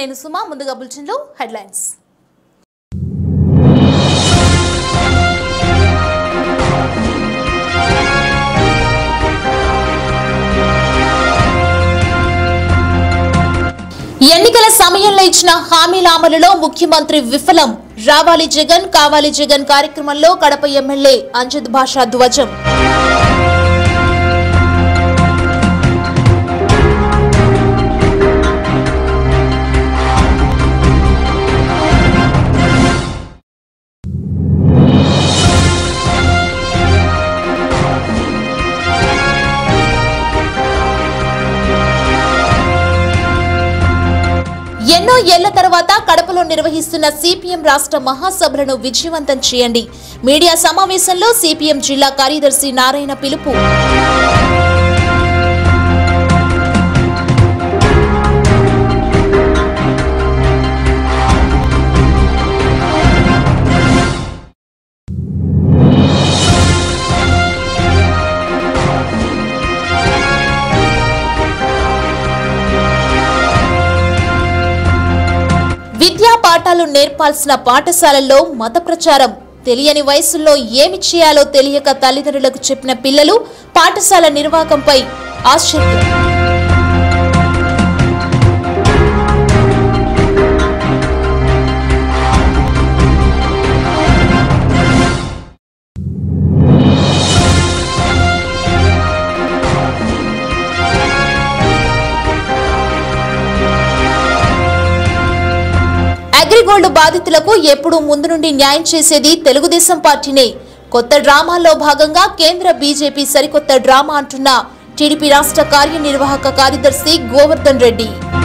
నేను సుమా ముందుగా బులెటిన్లో హెడ్లైన్స్ ఎన్నికల సమయంలో ఇచ్చిన హామీల అమలులో ముఖ్యమంత్రి విఫలం రావాలి జగన్ కావాలి జగన్ కార్యక్రమంలో కడప ఎమ్మెల్యే అంజద్ భాషా ధ్వజం ఎన్నో ఏళ్ల తర్వాత కడపలో నిర్వహిస్తున్న సిపిఎం రాష్ట్ర మహాసభలను విజయవంతం చేయండి మీడియా సమావేశంలో సిపిఎం జిల్లా కార్యదర్శి నారాయణ పిలుపు విద్యా పాఠాలు నేర్పాల్సిన పాఠశాలల్లో మత ప్రచారం తెలియని వయసుల్లో ఏమి చేయాలో తెలియక తల్లిదండ్రులకు చెప్పిన పిల్లలు పాఠశాల నిర్వాహకంపై ఆశ్చర్యం అగ్రిగోల్డ్ బాధితులకు ఎప్పుడూ ముందు నుండి న్యాయం చేసేది తెలుగుదేశం పార్టీనే కొత్త డ్రామాల్లో భాగంగా కేంద్ర బీజేపీ సరికొత్త డ్రామా అంటున్న టీడీపీ రాష్ట్ర కార్యనిర్వాహక కార్యదర్శి గోవర్ధన్ రెడ్డి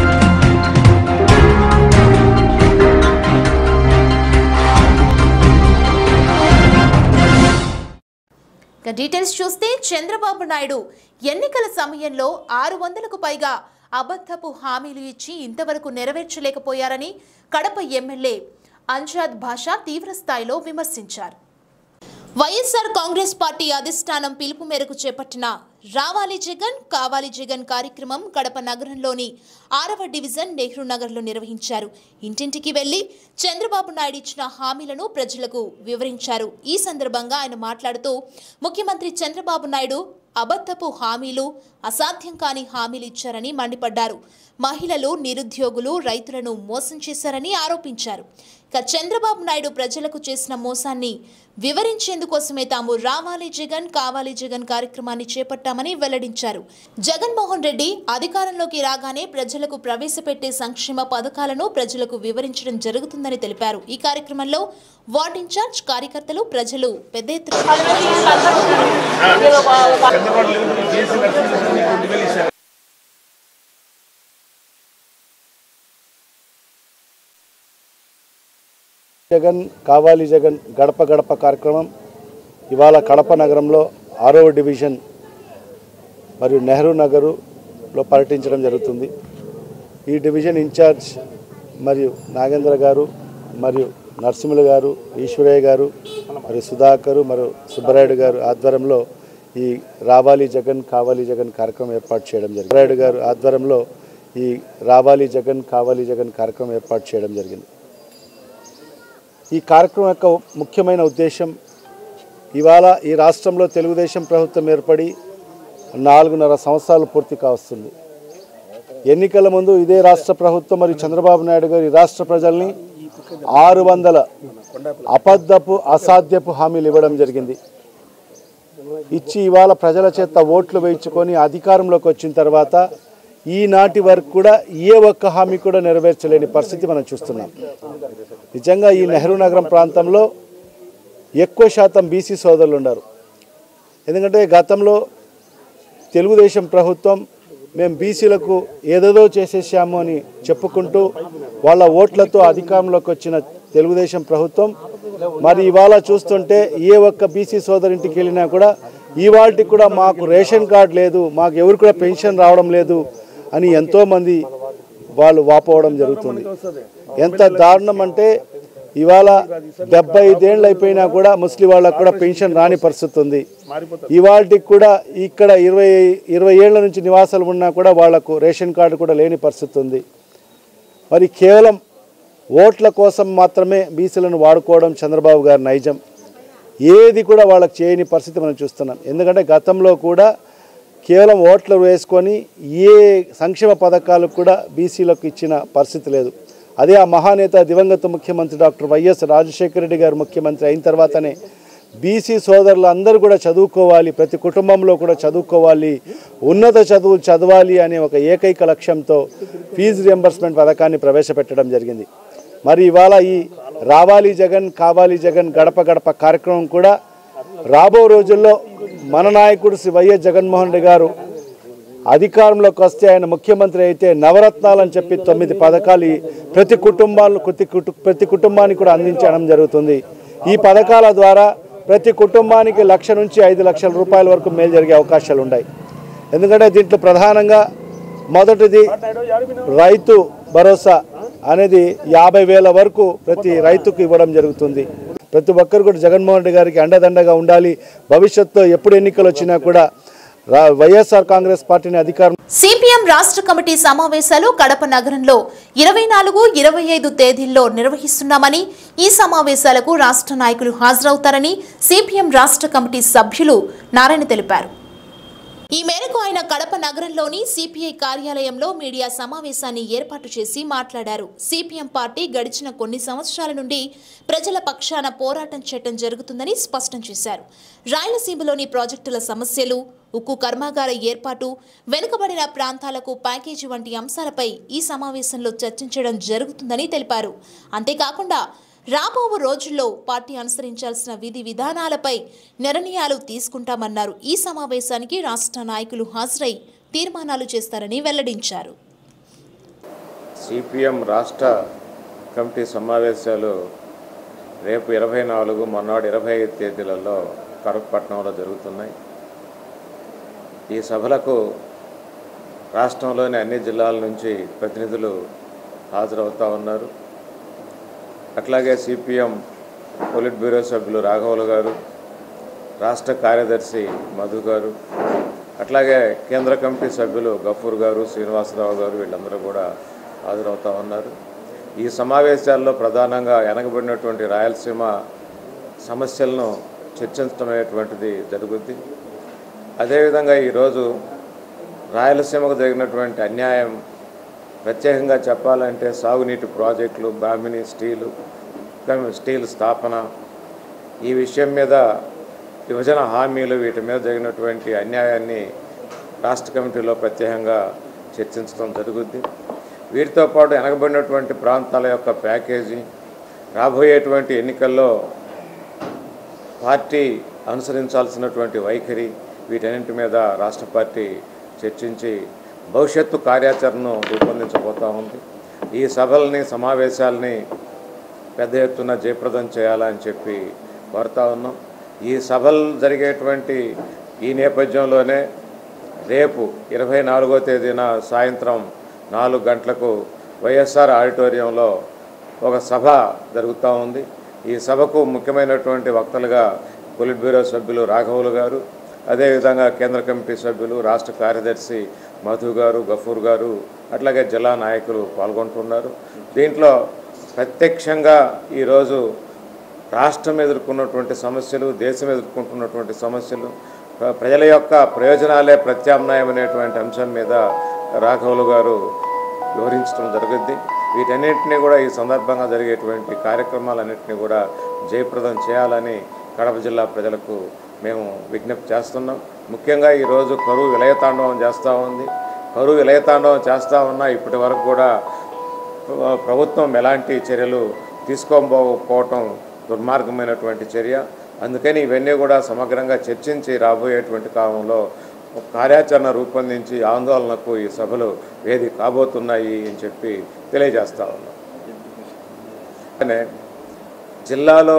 ఇక డీటెయిల్స్ చూస్తే చంద్రబాబు నాయుడు ఎన్నికల సమయంలో ఆరు వందలకు పైగా అబద్ధపు హామీలు ఇచ్చి ఇంతవరకు నెరవేర్చలేకపోయారని కడప ఎమ్మెల్యే అంజాద్ భాషా తీవ్రస్థాయిలో విమర్శించారు వైఎస్ఆర్ కాంగ్రెస్ పార్టీ అధిష్టానం పిలుపు మేరకు చేపట్టిన రావాలి జగన్ కావాలి జగన్ కార్యక్రమం కడప నగరంలోని ఆరవ డివిజన్ నెహ్రూ నగర్లో నిర్వహించారు ఇంటింటికి వెళ్లి చంద్రబాబు నాయుడు ఇచ్చిన హామీలను ప్రజలకు వివరించారు ఈ సందర్భంగా ఆయన మాట్లాడుతూ ముఖ్యమంత్రి చంద్రబాబు నాయుడు అబద్ధపు హామీలు అసాధ్యం కాని హామీలు ఇచ్చారని మండిపడ్డారు మహిళలు నిరుద్యోగులు రైతులను మోసం చేశారని ఆరోపించారు ఇక చంద్రబాబు నాయుడు ప్రజలకు చేసిన మోసాన్ని వివరించేందుకోసమే తాము రావాలి జగన్ కావాలి జగన్ కార్యక్రమాన్ని చేపట్టామని వెల్లడించారు జగన్మోహన్ రెడ్డి అధికారంలోకి రాగానే ప్రజలకు ప్రవేశపెట్టే సంక్షేమ పథకాలను ప్రజలకు వివరించడం జరుగుతుందని తెలిపారు ఈ కార్యక్రమంలో వార్డ్ ఇన్ఛార్జ్ కార్యకర్తలు ప్రజలు పెద్ద ఎత్తున చంద్రబాబు లెవెల్ చేసి నడుచుకుంటే రెండు వేలు ఇస్తారు జగన్ కావాలి జగన్ గడప గడప కార్యక్రమం ఇవాళ కడప నగరంలో ఆరవ డివిజన్ మరియు నెహ్రూ నగరులో పర్యటించడం జరుగుతుంది ఈ డివిజన్ ఇన్ఛార్జ్ మరియు నాగేంద్ర గారు మరియు నరసింహులు గారు ఈశ్వరయ్య గారు మరియు సుధాకరు మరియు సుబ్బరాయుడు గారు ఆధ్వర్యంలో ఈ రావాలి జగన్ కావాలి జగన్ కార్యక్రమం ఏర్పాటు చేయడం జరిగింది సుబ్బరాయుడు గారు ఆధ్వర్యంలో ఈ రావాలి జగన్ కావాలి జగన్ కార్యక్రమం ఏర్పాటు చేయడం జరిగింది ఈ కార్యక్రమం యొక్క ముఖ్యమైన ఉద్దేశం ఇవాళ ఈ రాష్ట్రంలో తెలుగుదేశం ప్రభుత్వం ఏర్పడి నాలుగున్నర సంవత్సరాలు పూర్తి కావస్తుంది ఎన్నికల ముందు ఇదే రాష్ట్ర ప్రభుత్వం మరియు చంద్రబాబు నాయుడు గారు ఈ రాష్ట్ర ప్రజల్ని ఆరు వందల అబద్ధపు అసాధ్యపు హామీలు ఇవ్వడం జరిగింది ఇచ్చి ఇవాళ ప్రజల చేత ఓట్లు వేయించుకొని అధికారంలోకి వచ్చిన తర్వాత ఈనాటి వరకు కూడా ఏ ఒక్క హామీ కూడా నెరవేర్చలేని పరిస్థితి మనం చూస్తున్నాం నిజంగా ఈ నెహ్రూ నగరం ప్రాంతంలో ఎక్కువ శాతం బీసీ సోదరులు ఉన్నారు ఎందుకంటే గతంలో తెలుగుదేశం ప్రభుత్వం మేము బీసీలకు ఏదేదో చేసేసాము అని చెప్పుకుంటూ వాళ్ళ ఓట్లతో అధికారంలోకి వచ్చిన తెలుగుదేశం ప్రభుత్వం మరి ఇవాళ చూస్తుంటే ఏ ఒక్క బీసీ సోదరింటికి వెళ్ళినా కూడా ఇవాళకి కూడా మాకు రేషన్ కార్డు లేదు మాకు ఎవరు కూడా పెన్షన్ రావడం లేదు అని ఎంతోమంది వాళ్ళు వాపోవడం జరుగుతుంది ఎంత దారుణం అంటే ఇవాళ డెబ్బై ఐదేళ్ళు అయిపోయినా కూడా ముస్లిం వాళ్ళకు కూడా పెన్షన్ రాని పరిస్థితి ఉంది ఇవాళకి కూడా ఇక్కడ ఇరవై ఇరవై ఏళ్ల నుంచి నివాసాలు ఉన్నా కూడా వాళ్లకు రేషన్ కార్డు కూడా లేని పరిస్థితి ఉంది మరి కేవలం ఓట్ల కోసం మాత్రమే బీసీలను వాడుకోవడం చంద్రబాబు గారి నైజం ఏది కూడా వాళ్ళకి చేయని పరిస్థితి మనం చూస్తున్నాం ఎందుకంటే గతంలో కూడా కేవలం ఓట్లు వేసుకొని ఏ సంక్షేమ పథకాలకు కూడా బీసీలకు ఇచ్చిన పరిస్థితి లేదు అదే ఆ మహానేత దివంగత ముఖ్యమంత్రి డాక్టర్ వైఎస్ రాజశేఖర రెడ్డి గారు ముఖ్యమంత్రి అయిన తర్వాతనే బీసీ సోదరులు అందరూ కూడా చదువుకోవాలి ప్రతి కుటుంబంలో కూడా చదువుకోవాలి ఉన్నత చదువులు చదవాలి అనే ఒక ఏకైక లక్ష్యంతో ఫీజు రియంబర్స్మెంట్ పథకాన్ని ప్రవేశపెట్టడం జరిగింది మరి ఇవాళ ఈ రావాలి జగన్ కావాలి జగన్ గడప గడప కార్యక్రమం కూడా రాబో రోజుల్లో మన నాయకుడు శ్రీ వైఎస్ జగన్మోహన్ రెడ్డి గారు అధికారంలోకి వస్తే ఆయన ముఖ్యమంత్రి అయితే నవరత్నాలని చెప్పి తొమ్మిది పథకాలు ఈ ప్రతి కుటుంబాలు ప్రతి కుటు ప్రతి కుటుంబానికి కూడా అందించడం జరుగుతుంది ఈ పథకాల ద్వారా ప్రతి కుటుంబానికి లక్ష నుంచి ఐదు లక్షల రూపాయల వరకు మేలు జరిగే అవకాశాలు ఉన్నాయి ఎందుకంటే దీంట్లో ప్రధానంగా మొదటిది రైతు భరోసా అనేది యాభై వేల వరకు ప్రతి రైతుకు ఇవ్వడం జరుగుతుంది ప్రతి ఒక్కరు కూడా జగన్మోహన్ రెడ్డి గారికి అండదండగా ఉండాలి భవిష్యత్తులో ఎప్పుడు ఎన్నికలు వచ్చినా కూడా రా- వైఎస్ఆర్ కాంగ్రెస్ పార్టీని అధికారం సిపిఎం రాష్ట్ర కమిటీ సమావేశాలు కడప నగరంలో ఇరవై నాలుగు ఇరవై ఐదు తేదీల్లో నిర్వహిస్తున్నామని ఈ సమావేశాలకు రాష్ట్ర నాయకులు హాజరవుతారని సిపిఎం రాష్ట్ర కమిటీ సభ్యులు నారాయణ తెలిపారు ఈ మేరకు ఆయన కడప నగరంలోని సిపిఐ కార్యాలయంలో మీడియా సమావేశాన్ని ఏర్పాటు చేసి మాట్లాడారు సిపిఎం పార్టీ గడిచిన కొన్ని సంవత్సరాల నుండి ప్రజల పక్షాన పోరాటం చేయటం జరుగుతుందని స్పష్టం చేశారు రాయలసీమలోని ప్రాజెక్టుల సమస్యలు ఉక్కు కర్మాగార ఏర్పాటు వెనుకబడిన ప్రాంతాలకు ప్యాకేజీ వంటి అంశాలపై ఈ సమావేశంలో చర్చించడం జరుగుతుందని తెలిపారు అంతేకాకుండా రాబో రోజుల్లో పార్టీ అనుసరించాల్సిన విధి విధానాలపై నిర్ణయాలు తీసుకుంటామన్నారు ఈ సమావేశానికి రాష్ట్ర నాయకులు హాజరై తీర్మానాలు చేస్తారని వెల్లడించారు సిపిఎం రాష్ట్ర కమిటీ సమావేశాలు రేపు ఇరవై నాలుగు మొన్నటి ఇరవై ఐదు తేదీలలో కరపట్నంలో జరుగుతున్నాయి ఈ సభలకు రాష్ట్రంలోని అన్ని జిల్లాల నుంచి ప్రతినిధులు హాజరవుతూ ఉన్నారు అట్లాగే సిపిఎం పొలిట్ బ్యూరో సభ్యులు రాఘవులు గారు రాష్ట్ర కార్యదర్శి మధు గారు అట్లాగే కేంద్ర కమిటీ సభ్యులు గఫూర్ గారు శ్రీనివాసరావు గారు వీళ్ళందరూ కూడా హాజరవుతూ ఉన్నారు ఈ సమావేశాల్లో ప్రధానంగా వెనకబడినటువంటి రాయలసీమ సమస్యలను చర్చించడం అనేటువంటిది జరుగుద్ది అదేవిధంగా ఈరోజు రాయలసీమకు జరిగినటువంటి అన్యాయం ప్రత్యేకంగా చెప్పాలంటే సాగునీటి ప్రాజెక్టులు బ్రాహ్మిణి స్టీలు స్టీల్ స్థాపన ఈ విషయం మీద విభజన హామీలు వీటి మీద జరిగినటువంటి అన్యాయాన్ని రాష్ట్ర కమిటీలో ప్రత్యేకంగా చర్చించడం జరుగుద్ది వీటితో పాటు వెనకబడినటువంటి ప్రాంతాల యొక్క ప్యాకేజీ రాబోయేటువంటి ఎన్నికల్లో పార్టీ అనుసరించాల్సినటువంటి వైఖరి వీటన్నింటి మీద రాష్ట్ర పార్టీ చర్చించి భవిష్యత్తు కార్యాచరణను రూపొందించబోతా ఉంది ఈ సభల్ని సమావేశాలని పెద్ద ఎత్తున జయప్రదం చేయాలని చెప్పి కోరుతా ఉన్నాం ఈ సభలు జరిగేటువంటి ఈ నేపథ్యంలోనే రేపు ఇరవై నాలుగో తేదీన సాయంత్రం నాలుగు గంటలకు వైఎస్ఆర్ ఆడిటోరియంలో ఒక సభ జరుగుతూ ఉంది ఈ సభకు ముఖ్యమైనటువంటి వక్తలుగా పొలిట్ బ్యూరో సభ్యులు రాఘవులు గారు అదేవిధంగా కేంద్ర కమిటీ సభ్యులు రాష్ట్ర కార్యదర్శి మధు గారు గఫూర్ గారు అట్లాగే జిల్లా నాయకులు పాల్గొంటున్నారు దీంట్లో ప్రత్యక్షంగా ఈరోజు రాష్ట్రం ఎదుర్కొన్నటువంటి సమస్యలు దేశం ఎదుర్కొంటున్నటువంటి సమస్యలు ప్ర- ప్రజల యొక్క ప్రయోజనాలే ప్రత్యామ్నాయం అనేటువంటి అంశం మీద రాఘవులు గారు వివరించడం జరుగుద్ది వీటన్నింటినీ కూడా ఈ సందర్భంగా జరిగేటువంటి కార్యక్రమాలన్నింటినీ కూడా జయప్రదం చేయాలని కడప జిల్లా ప్రజలకు మేము విజ్ఞప్తి చేస్తున్నాం ముఖ్యంగా ఈరోజు కరువు విలయతాండవం చేస్తూ ఉంది కరువు విలయతాండవం చేస్తూ ఉన్నా ఇప్పటి వరకు కూడా ప్ర- ప్రభుత్వం ఎలాంటి చర్యలు తీసుకోకపోవటం దుర్మార్గమైనటువంటి చర్య అందుకని ఇవన్నీ కూడా సమగ్రంగా చర్చించి రాబోయేటువంటి కాలంలో ఒక కార్యాచరణ రూపొందించి ఆందోళనకు ఈ సభలు వేది కాబోతున్నాయి అని చెప్పి తెలియజేస్తా ఉన్నాం అలానే జిల్లాలో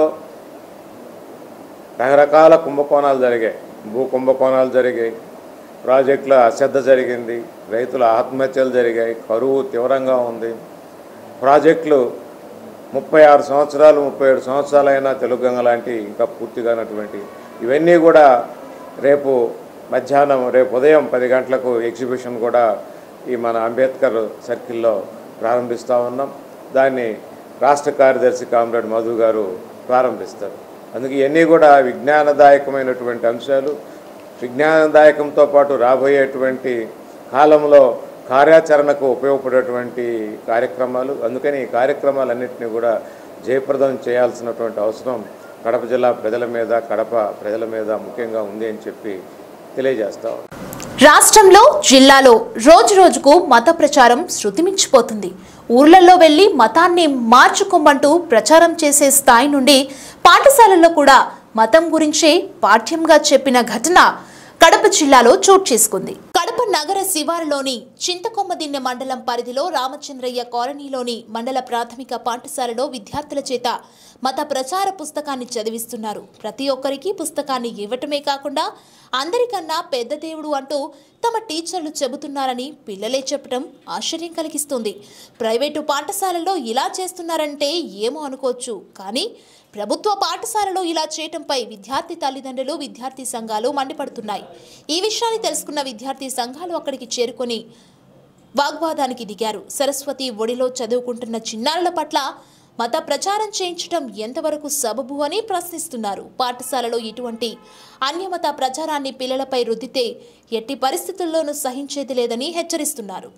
రకరకాల కుంభకోణాలు జరిగాయి భూ కుంభకోణాలు జరిగాయి ప్రాజెక్టుల అశ్రద్ధ జరిగింది రైతుల ఆత్మహత్యలు జరిగాయి కరువు తీవ్రంగా ఉంది ప్రాజెక్టులు ముప్పై ఆరు సంవత్సరాలు ముప్పై ఏడు సంవత్సరాలైనా తెలుగంగ లాంటి ఇంకా పూర్తిగానటువంటి ఇవన్నీ కూడా రేపు మధ్యాహ్నం రేపు ఉదయం పది గంటలకు ఎగ్జిబిషన్ కూడా ఈ మన అంబేద్కర్ సర్కిల్లో ప్రారంభిస్తూ ఉన్నాం దాన్ని రాష్ట్ర కార్యదర్శి కామ్రేడ్ మధు గారు ప్రారంభిస్తారు అందుకే ఇవన్నీ కూడా విజ్ఞానదాయకమైనటువంటి అంశాలు విజ్ఞానదాయకంతో పాటు రాబోయేటువంటి కాలంలో కార్యాచరణకు ఉపయోగపడేటువంటి కార్యక్రమాలు అందుకని ఈ కార్యక్రమాలన్నింటినీ కూడా జయప్రదం చేయాల్సినటువంటి అవసరం కడప జిల్లా ప్రజల మీద కడప ప్రజల మీద ముఖ్యంగా ఉంది అని చెప్పి తెలియజేస్తా ఉన్నాం. రాష్ట్రంలో జిల్లాలో రోజు రోజుకు మత ప్రచారం శృతిమించిపోతుంది ఊర్లలో వెళ్లి మతాన్ని మార్చుకోమంటూ ప్రచారం చేసే స్థాయి నుండి పాఠశాలల్లో కూడా మతం గురించే పాఠ్యంగా చెప్పిన ఘటన కడప జిల్లాలో చోటు చేసుకుంది కడప నగర శివారులోని చింతకొమ్మదిన్నె మండలం పరిధిలో రామచంద్రయ్య కాలనీలోని మండల ప్రాథమిక పాఠశాలలో విద్యార్థుల చేత మత ప్రచార పుస్తకాన్ని చదివిస్తున్నారు ప్రతి ఒక్కరికి పుస్తకాన్ని ఇవ్వటమే కాకుండా అందరికన్నా పెద్ద దేవుడు అంటూ తమ టీచర్లు చెబుతున్నారని పిల్లలే చెప్పడం ఆశ్చర్యం కలిగిస్తుంది ప్రైవేటు పాఠశాలల్లో ఇలా చేస్తున్నారంటే ఏమో అనుకోవచ్చు కానీ ప్రభుత్వ పాఠశాలలో ఇలా చేయటంపై విద్యార్థి తల్లిదండ్రులు విద్యార్థి సంఘాలు మండిపడుతున్నాయి ఈ విషయాన్ని తెలుసుకున్న విద్యార్థి సంఘాలు అక్కడికి చేరుకొని వాగ్వాదానికి దిగారు సరస్వతి ఒడిలో చదువుకుంటున్న చిన్నారుల పట్ల మత ప్రచారం చేయించడం ఎంతవరకు సబబు అని ప్రశ్నిస్తున్నారు పాఠశాలలో ఇటువంటి అన్యమత ప్రచారాన్ని పిల్లలపై రుద్దితే ఎట్టి పరిస్థితుల్లోనూ సహించేది లేదని హెచ్చరిస్తున్నారు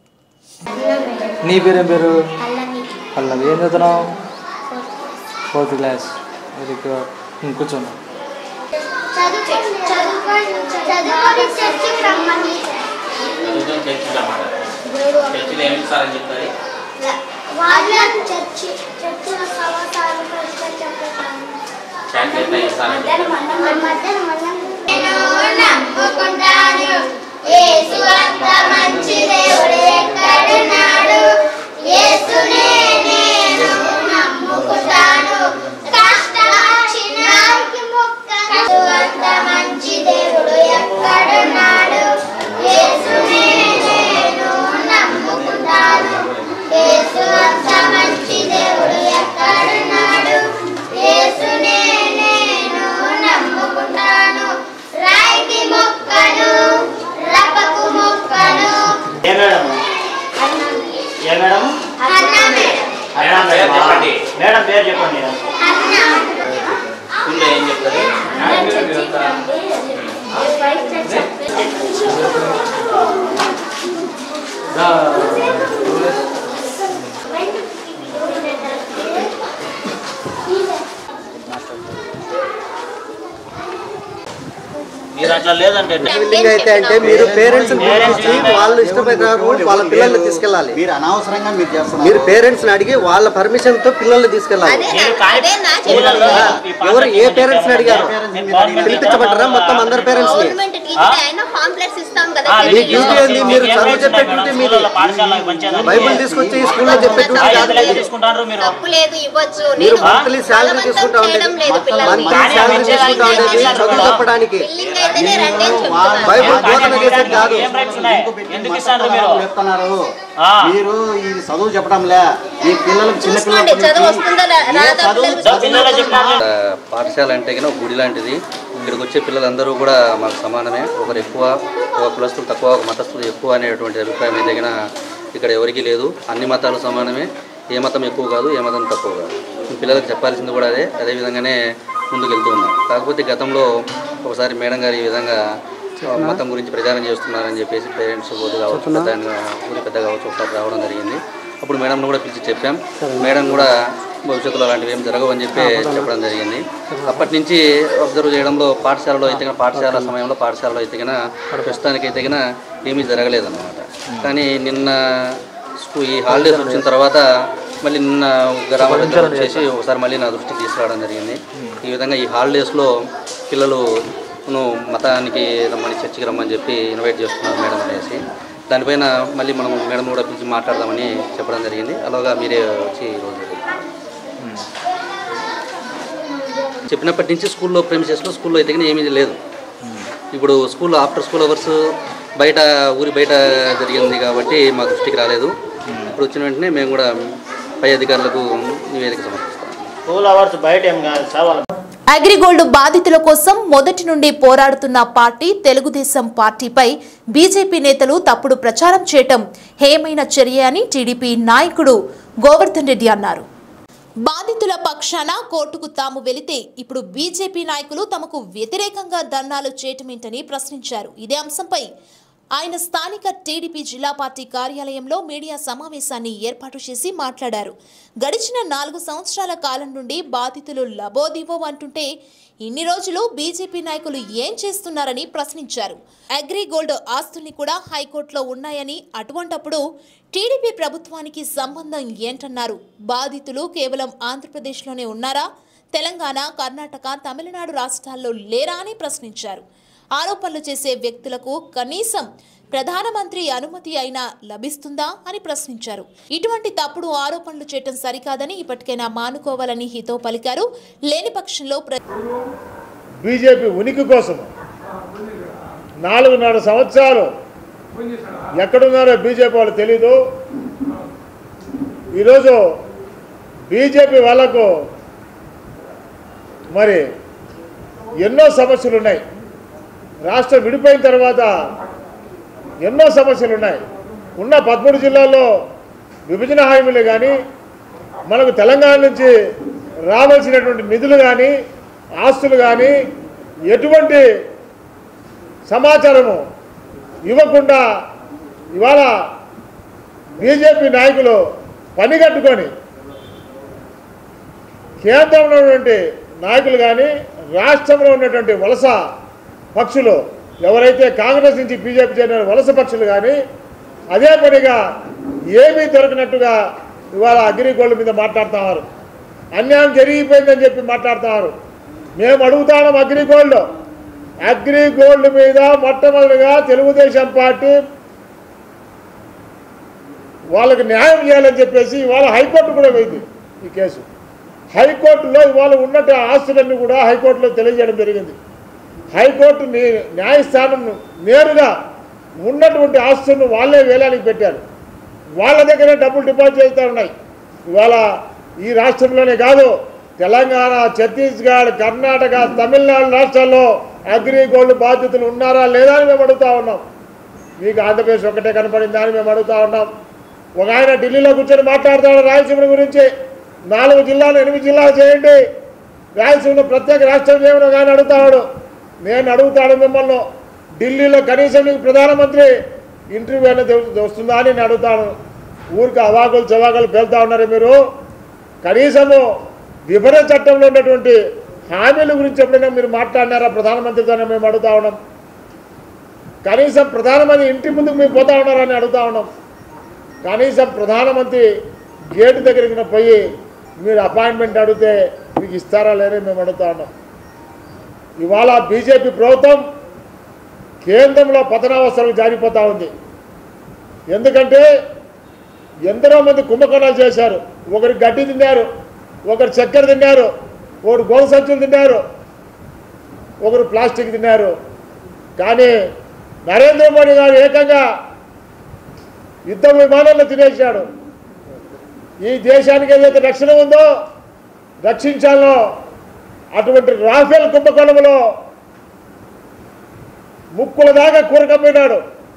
నీ పేరేం పేరు అల్లవి పల్లవి ఏం చదువుతున్నావు ఫోర్త్ క్లాస్ వెరీ గుడ్ కూర్చోండి చదువు చదువుకొని చదువుకొని చర్చికి రమ్మని చదువుకొని చర్చికి రమ్మాట చర్చిలో ఏమి సారని చెప్తారు వాళ్ళని చర్చి చర్చిలో సమాచారం పరిచయం చెప్పేసాను చాట్ ఎట్లా చేస్తారని చెప్తారు మధ్యాహ్నం అన్నం నేను నమ్ముకుంటాను యేసు అంత మంచి దేవుడు ఎక్కడున్నాడు యేసునే నేను నమ్ముకుంటాను కష్టం వచ్చినా యేసు అంత మంచి దేవుడు ఎక్కడున్నాడు యేసునే నేను నమ్ముకుంటాను యేసు అంత మంచి దేవుడు ఎక్కడున్నాడు యేసునే నేను నమ్ముకుంటాను రాయికి మొక్కను రపకు మొక్కను ఏ మేడం ఏ మేడం అన్న మేడం మేడం పేరు చెప్పండి మేడం పేరు చెప్పండి అన్న స్కూల్లో ఏం చెప్తారు మీరు అట్లా లేదంటే ఫీలింగ్ అయితే అంటే మీరు పేరెంట్స్ పంపించి వాళ్ళు ఇష్టపడినారు వాళ్ళ పిల్లల్ని తీసుకెళ్ళాలి మీరు అనవసరంగా మీరు చేస్తున్నారు మీరు పేరెంట్స్ ని అడిగి వాళ్ళ పర్మిషన్ తో పిల్లల్ని తీసుకెళ్ళాలి మీరు కానీ స్కూళ్ళల్లో ఈ ఎవరు ఏ పాఠశాలలో పేరెంట్స్ ని అడిగారు పిలిపించబడ్డారా మొత్తం అందరు పేరెంట్స్ ని మీ డ్యూటీ ఏంది మీరు చదువు చెప్పే డ్యూటీ మీది పాఠశాలకు పంచేదానికి బైబిల్ తీసుకొచ్చి ఈ స్కూల్లో చెప్పే డ్యూటీ కాదు బాధ్యతలు మీది. తీసుకుంటారు మీరు లేదు ఇవ్వచ్చు మీరు మంత్లీ శాలరీ తీసుకుంటా ఉండేది మంత్లీ కానీ శాలరీ తీసుకుంటా పంచేదానికి ఉండేది చదువు చెప్పడానికి బిల్లింగ్ అయితేనే రండి అని చెప్తున్నాను బైబిల్ బోధన చేసేది కాదు ఏం రైట్స్ ఉన్నాయి ఎందుకు ఇస్తారు మీరు చెప్తున్నారు ఆ. మీరు ఇది చదువు చెప్పడంలే మీ పిల్లలకు చిన్న చూసుకోండి చదువు వస్తుందా రాదా పిల్లలకి పిల్లలు చెప్పినారు పాఠశాల అంటే కన్నా ఒక గుడి లాంటిది ఇక్కడికి వచ్చే పిల్లలందరూ కూడా మాకు సమానమే ఒకరు ఎక్కువ ఒక కులస్తులు తక్కువ ఒక మతస్థులు ఎక్కువ అనేటువంటి అభిప్రాయం అయితే కన్నా ఇక్కడ ఎవరికీ లేదు అన్ని మతాలు సమానమే ఏ మతం ఎక్కువ కాదు ఏ మతం తక్కువ కాదు పిల్లలకు చెప్పాల్సింది కూడా అదే అదే విధంగానే ముందుకు వెళ్తూ ఉన్నాం కాకపోతే గతంలో ఒకసారి మేడం గారు ఈ విధంగా ఆ, మతం గురించి ప్రచారం చేస్తున్నారని చెప్పేసి పేరెంట్స్ బోధ కావచ్చు పెద్ద ఆయన, ఊరి పెద్ద కావచ్చు ఒకసారి రావడం జరిగింది అప్పుడు మేడం కూడా పిలిచి చెప్పాం మేడం కూడా భవిష్యత్తులో అలాంటివి ఏం జరగవని చెప్పి చెప్పడం జరిగింది అప్పటి నుంచి అబ్జర్వ్ చేయడంలో పాఠశాలలో అయితే కన్నా పాఠశాల సమయంలో పాఠశాలలో అయితే కన్నా ప్రస్తుతానికి అయితే కన్నా ఏమీ జరగలేదన్నమాట కానీ నిన్న స్కూ ఈ హాలిడేస్ వచ్చిన తర్వాత మళ్ళీ నిన్న గ్రామ పెద్దలు వచ్చేసి ఒకసారి మళ్ళీ నా దృష్టికి తీసుకురావడం జరిగింది ఈ విధంగా ఈ హాలిడేస్లో పిల్లలు ను మతానికి రమ్మని చర్చికి రమ్మని చెప్పి ఇన్వైట్ చేస్తున్నారు మేడం అనేసి దానిపైన మళ్ళీ మనం మేడం కూడా పిలిచి మాట్లాడదామని చెప్పడం జరిగింది అలాగా మీరే వచ్చి ఈరోజు చెప్పినప్పటి నుంచి స్కూల్లో ప్రెమిసెస్లో స్కూల్లో అయితే కానీ ఏమీ లేదు ఇప్పుడు స్కూల్లో ఆఫ్టర్ స్కూల్ అవర్స్ బయట ఊరి బయట జరిగింది కాబట్టి మా దృష్టికి రాలేదు ఇప్పుడు వచ్చిన వెంటనే మేము కూడా పై అధికారులకు నివేదిక సమర్పిస్తాం స్కూల్ అవర్స్ బయట ఏం కాదు సార్ వాళ్ళ అగ్రిగోల్డ్ బాధితుల కోసం మొదటి నుండి పోరాడుతున్న పార్టీ తెలుగుదేశం పార్టీపై బీజేపీ నేతలు తప్పుడు ప్రచారం చేయటం హేమైన చర్య అని టీడీపీ నాయకుడు గోవర్ధన్ రెడ్డి అన్నారు బాధితుల పక్షాన కోర్టుకు తాము వెళితే ఇప్పుడు బీజేపీ నాయకులు తమకు వ్యతిరేకంగా ధర్నాలు చేయటమేంటని ప్రశ్నించారు ఇదే అంశంపై ఆయన స్థానిక టీడీపీ జిల్లా పార్టీ కార్యాలయంలో మీడియా సమావేశాన్ని ఏర్పాటు చేసి మాట్లాడారు గడిచిన నాలుగు సంవత్సరాల కాలం నుండి బాధితులు లబోదివో అంటుంటే ఇన్ని రోజులు బీజేపీ నాయకులు ఏం చేస్తున్నారని ప్రశ్నించారు అగ్రిగోల్డ్ ఆస్తుల్ని కూడా హైకోర్టులో ఉన్నాయని అటువంటప్పుడు టీడీపీ ప్రభుత్వానికి సంబంధం ఏంటన్నారు బాధితులు కేవలం ఆంధ్రప్రదేశ్లోనే ఉన్నారా తెలంగాణ కర్ణాటక తమిళనాడు రాష్ట్రాల్లో లేరా అని ప్రశ్నించారు ఆరోపణలు చేసే వ్యక్తులకు కనీసం ప్రధానమంత్రి అనుమతి అయినా లభిస్తుందా అని ప్రశ్నించారు ఇటువంటి తప్పుడు ఆరోపణలు చేయటం సరికాదని ఇప్పటికైనా మానుకోవాలని హితో పలికారు లేని పక్షంలో ప్ర- బీజేపీ ఉనికి కోసం నాలుగున్నర సంవత్సరాలు ఎక్కడున్నారో బీజేపీ వాళ్ళు తెలీదు ఈరోజు బీజేపీ వాళ్ళకు మరి ఎన్నో సమస్యలు ఉన్నాయి రాష్ట్రం విడిపోయిన తర్వాత ఎన్నో సమస్యలు ఉన్నాయి ఉన్న పదమూడు జిల్లాల్లో విభజన హామీలు కానీ మనకు తెలంగాణ నుంచి రావాల్సినటువంటి నిధులు కానీ ఆస్తులు కానీ ఎటువంటి సమాచారము ఇవ్వకుండా ఇవాళ బీజేపీ నాయకులు పని కట్టుకొని కేంద్రంలో ఉన్నటువంటి నాయకులు కానీ రాష్ట్రంలో ఉన్నటువంటి వలస పక్షులు ఎవరైతే కాంగ్రెస్ నుంచి బీజేపీ చేరిన వలస పక్షులు కానీ అదే పనిగా ఏమీ దొరకనట్టుగా ఇవాళ అగ్రిగోల్డ్ మీద మాట్లాడుతున్నారు అన్యాయం జరిగిపోయిందని చెప్పి మాట్లాడుతున్నారు మేము అడుగుతాం అగ్రిగోల్డ్ అగ్రిగోల్డ్ మీద మొట్టమొదటిగా తెలుగుదేశం పార్టీ వాళ్ళకి న్యాయం చేయాలని చెప్పేసి ఇవాళ హైకోర్టు కూడా పోయింది ఈ కేసు హైకోర్టులో ఇవాళ ఉన్నట్టు ఆస్తులన్నీ కూడా హైకోర్టులో తెలియజేయడం జరిగింది హైకోర్టు నీ- న్యాయస్థానం నేరుగా ఉన్నటువంటి ఆస్తులను వాళ్ళే వేలానికి పెట్టారు వాళ్ళ దగ్గరే డబ్బులు డిపాజిట్ చేస్తూ ఉన్నాయి ఇవాళ ఈ రాష్ట్రంలోనే కాదు తెలంగాణ ఛత్తీస్గఢ్ కర్ణాటక తమిళనాడు రాష్ట్రాల్లో అగ్రిగోల్డ్ బాధ్యతలు ఉన్నారా లేదా అని మేము అడుగుతా ఉన్నాం మీకు ఆంధ్రప్రదేశ్ ఒక్కటే కనపడిందా అని మేము అడుగుతా ఉన్నాం ఒక ఆయన ఢిల్లీలో కూర్చొని మాట్లాడతాడు రాయలసీమ గురించి నాలుగు జిల్లాలు ఎనిమిది జిల్లాలు చేయండి రాయలసీమలో ప్రత్యేక రాష్ట్రం చేయమని కానీ అడుగుతాడు నేను అడుగుతాడు మిమ్మల్ని ఢిల్లీలో కనీసం నీకు ప్రధానమంత్రి ఇంటర్వ్యూ అనేది వస్తుందా అని నేను అడుగుతాను ఊరికి అవాకులు చవాకులు పేలుతా ఉన్నారు మీరు కనీసము విభజన చట్టంలో ఉన్నటువంటి హామీల గురించి ఎప్పుడైనా మీరు మాట్లాడినారా ప్రధానమంత్రితోనే మేము అడుగుతా ఉన్నాం కనీసం ప్రధానమంత్రి ఇంటి ముందుకు మీరు పోతా ఉన్నారని అడుగుతా ఉన్నాం కనీసం ప్రధానమంత్రి గేటు దగ్గరికి పోయి మీరు అపాయింట్మెంట్ అడిగితే మీకు ఇస్తారా లేదని మేము అడుగుతా ఉన్నాం ఇవాళ బీజేపీ ప్రభుత్వం కేంద్రంలో పతనావస్థలకు జారిపోతూ ఉంది ఎందుకంటే ఎందరో మంది కుంభకోణాలు చేశారు ఒకరు గడ్డి తిన్నారు ఒకరు చక్కెర తిన్నారు ఒకరు గోధుమ సంచులు తిన్నారు ఒకరు ప్లాస్టిక్ తిన్నారు కానీ నరేంద్ర మోడీ గారు ఏకంగా యుద్ధ విమానంలో తినేశాడు ఈ దేశానికి ఏదైతే రక్షణ ఉందో రక్షించాలో అటువంటి రాఫేల్ కుంభకోణంలో ముక్కుల దాకా కూరకపోయినాడు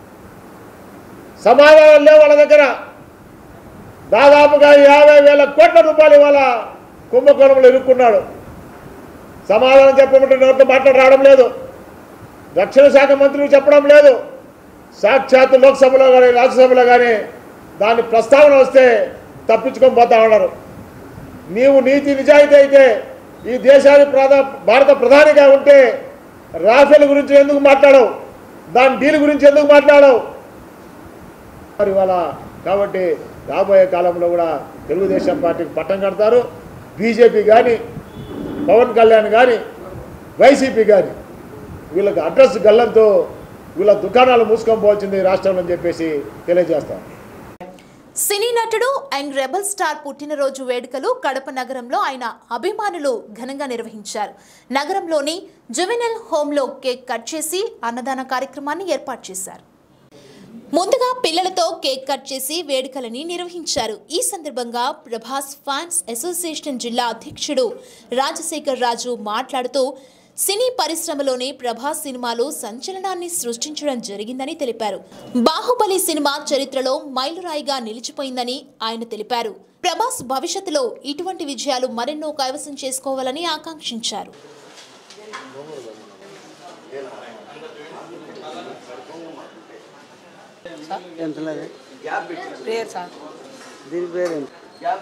సమాధానం లేవు వాళ్ళ దగ్గర దాదాపుగా యాభై వేల కోట్ల రూపాయలు ఇవాళ కుంభకోణంలో ఇరుక్కున్నాడు సమాధానం చెప్పమంటే నోట్లో మాట్లాడి రావడం లేదు రక్షణ శాఖ మంత్రులు చెప్పడం లేదు సాక్షాత్ లోక్సభలో కానీ రాజ్యసభలో కానీ దాని ప్రస్తావన వస్తే తప్పించుకొని పోతా ఉన్నారు నీవు నీతి నిజాయితీ అయితే ఈ దేశానికి ప్రధా భారత ప్రధానిగా ఉంటే రాఫెల్ గురించి ఎందుకు మాట్లాడవు దాని డీల్ గురించి ఎందుకు మాట్లాడవు మరి ఇవాళ కాబట్టి రాబోయే కాలంలో కూడా తెలుగుదేశం పార్టీకి పట్టం కడతారు బీజేపీ కానీ పవన్ కళ్యాణ్ కానీ వైసీపీ కానీ వీళ్ళకి అడ్రస్ గల్లంతో వీళ్ళ దుకాణాలు మూసుకొని పోవచ్చింది ఈ రాష్ట్రంలో అని చెప్పేసి తెలియజేస్తాం సినీ నటుడు అండ్ రెబల్ స్టార్ పుట్టినరోజు వేడుకలు కడప నగరంలో ఆయన అభిమానులు ఘనంగా నిర్వహించారు నగరంలోని జువెనల్ హోంలో కేక్ కట్ చేసి అన్నదాన కార్యక్రమాన్ని ఏర్పాటు చేశారు ముందుగా పిల్లలతో కేక్ కట్ చేసి వేడుకలని నిర్వహించారు ఈ సందర్భంగా ప్రభాస్ ఫ్యాన్స్ అసోసియేషన్ జిల్లా అధ్యక్షుడు రాజశేఖర్ రాజు మాట్లాడుతూ సినీ పరిశ్రమలోనే ప్రభాస్ సినిమాలు సంచలనాన్ని సృష్టించడం జరిగిందని తెలిపారు బాహుబలి సినిమా చరిత్రలో మైలురాయిగా నిలిచిపోయిందని ఆయన తెలిపారు ప్రభాస్ భవిష్యత్తులో ఇటువంటి విజయాలు మరెన్నో కైవసం చేసుకోవాలని ఆకాంక్షించారు ఎంత లేదు ప్రేయర్ సార్ దీని పేరు ఏంటి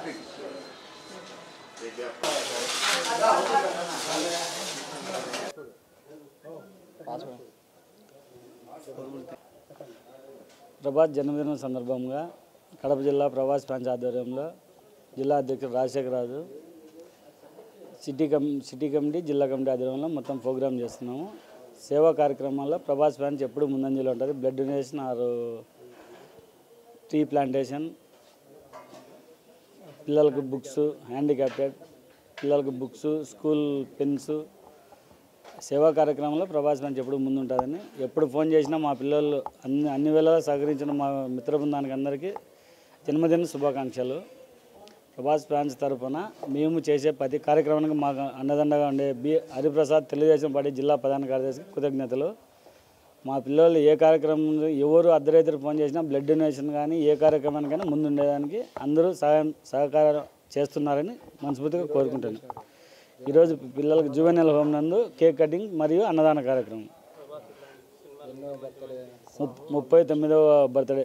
ప్రభాస్ జన్మదినం సందర్భంగా కడప జిల్లా ప్రభాస్ ఫ్రాంచ్ ఆధ్వర్యంలో జిల్లా అధ్యక్షుడు Rajasekhara Raju city cum city committee జిల్లా కమిటీ ఆధ్వర్యంలో మొత్తం ప్రోగ్రామ్ చేస్తున్నాము సేవా కార్యక్రమాల్లో ప్రభాస్ ఫ్రాంచ్ ఎప్పుడు ముందంజలో ఉంటుంది బ్లడ్ డొనేషన్ ఆరు ట్రీ ప్లాంటేషన్ పిల్లలకు బుక్స్ హ్యాండిక్యాప్టెడ్ పిల్లలకు బుక్స్ స్కూల్ పెన్స్ సేవా కార్యక్రమంలో ప్రభాస్ మంచి ఎప్పుడు ముందుంటుందని ఎప్పుడు ఫోన్ చేసినా మా పిల్లలు అన్ని అన్ని వేళలా సహకరించిన మా మిత్ర బృందానికి అందరికీ జన్మదిన శుభాకాంక్షలు ప్రభాస్ ఫ్రాన్స్ తరఫున మేము చేసే ప్రతి కార్యక్రమానికి మాకు అండదండగా ఉండే బి హరిప్రసాద్ తెలుగుదేశం పార్టీ జిల్లా ప్రధాన కార్యదర్శికి కృతజ్ఞతలు మా పిల్లలు ఏ కార్యక్రమం ఎవరు అర్ధరైతులు ఫోన్ చేసినా బ్లడ్ డొనేషన్ కానీ ఏ కార్యక్రమానికైనా ముందు ఉండేదానికి అందరూ సహాయం సహకారం చేస్తున్నారని మనస్ఫూర్తిగా కోరుకుంటున్నాను ఈరోజు పిల్లలకు జువెనల్ హోమ్ నందు కేక్ కటింగ్ మరియు అన్నదాన కార్యక్రమం ముప్- ముప్పై తొమ్మిదవ బర్త్డే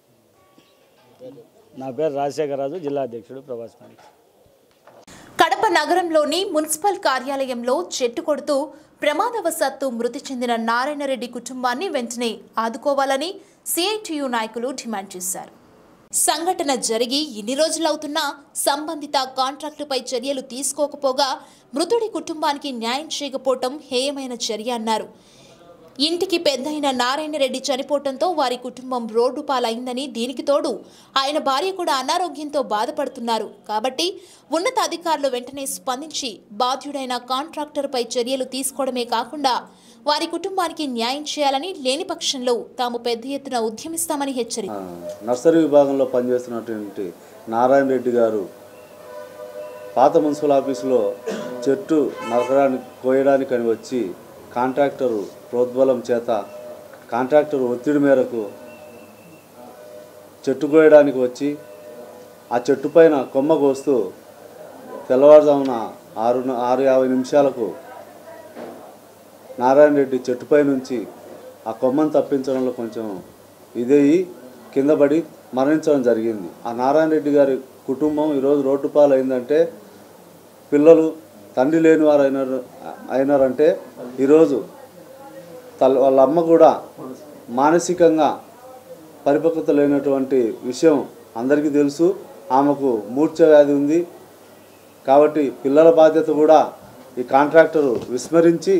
నా పేరు రాజశేఖర రాజు జిల్లా అధ్యక్షుడు ప్రభాస్ పాండే కడప నగరంలోని మున్సిపల్ కార్యాలయంలో చెట్టు కొడుతూ ప్రమాదవశాత్తు మృతి చెందిన నారాయణరెడ్డి కుటుంబాన్ని వెంటనే ఆదుకోవాలని సిఐటియు నాయకులు డిమాండ్ చేశారు సంఘటన జరిగి ఇన్ని రోజులవుతున్నా సంబంధిత కాంట్రాక్టుపై చర్యలు తీసుకోకపోగా మృతుడి కుటుంబానికి న్యాయం చేయకపోవటం హేయమైన చర్య అన్నారు ఇంటికి పెద్దయిన నారాయణరెడ్డి చనిపోవటంతో వారి కుటుంబం రోడ్డు పాలైందని దీనికి తోడు ఆయన భార్య కూడా అనారోగ్యంతో బాధపడుతున్నారు కాబట్టి ఉన్నత అధికారులు వెంటనే స్పందించి బాధ్యుడైన కాంట్రాక్టర్పై చర్యలు తీసుకోవడమే కాకుండా వారి కుటుంబానికి న్యాయం చేయాలని లేని పక్షంలో తాము పెద్ద ఎత్తున ఉద్యమిస్తామని హెచ్చరించారు నర్సరీ విభాగంలో పనిచేస్తున్నటువంటి నారాయణ రెడ్డి గారు పాత మున్సిపల్ ఆఫీసులో చెట్టు నరకడానికి కోయడానికి అని వచ్చి కాంట్రాక్టరు ప్రోద్బలం చేత కాంట్రాక్టర్ ఒత్తిడి మేరకు చెట్టు కోయడానికి వచ్చి ఆ చెట్టు పైన కొమ్మ కోస్తూ తెల్లవారుజామున ఆరు ఆరు యాభై నిమిషాలకు నారాయణ రెడ్డి చెట్టుపై నుంచి ఆ కొమ్మను తప్పించడంలో కొంచెం ఇదేయి కింద పడి మరణించడం జరిగింది ఆ నారాయణ రెడ్డి గారి కుటుంబం ఈరోజు రోడ్డు పాలు అయిందంటే పిల్లలు తండ్రి లేని వారు అయినారు అయినారంటే ఈరోజు తల్ వాళ్ళ అమ్మ కూడా మానసికంగా పరిపక్వత లేనటువంటి విషయం అందరికీ తెలుసు ఆమెకు మూర్ఛ వ్యాధి ఉంది కాబట్టి పిల్లల బాధ్యత కూడా ఈ కాంట్రాక్టరు విస్మరించి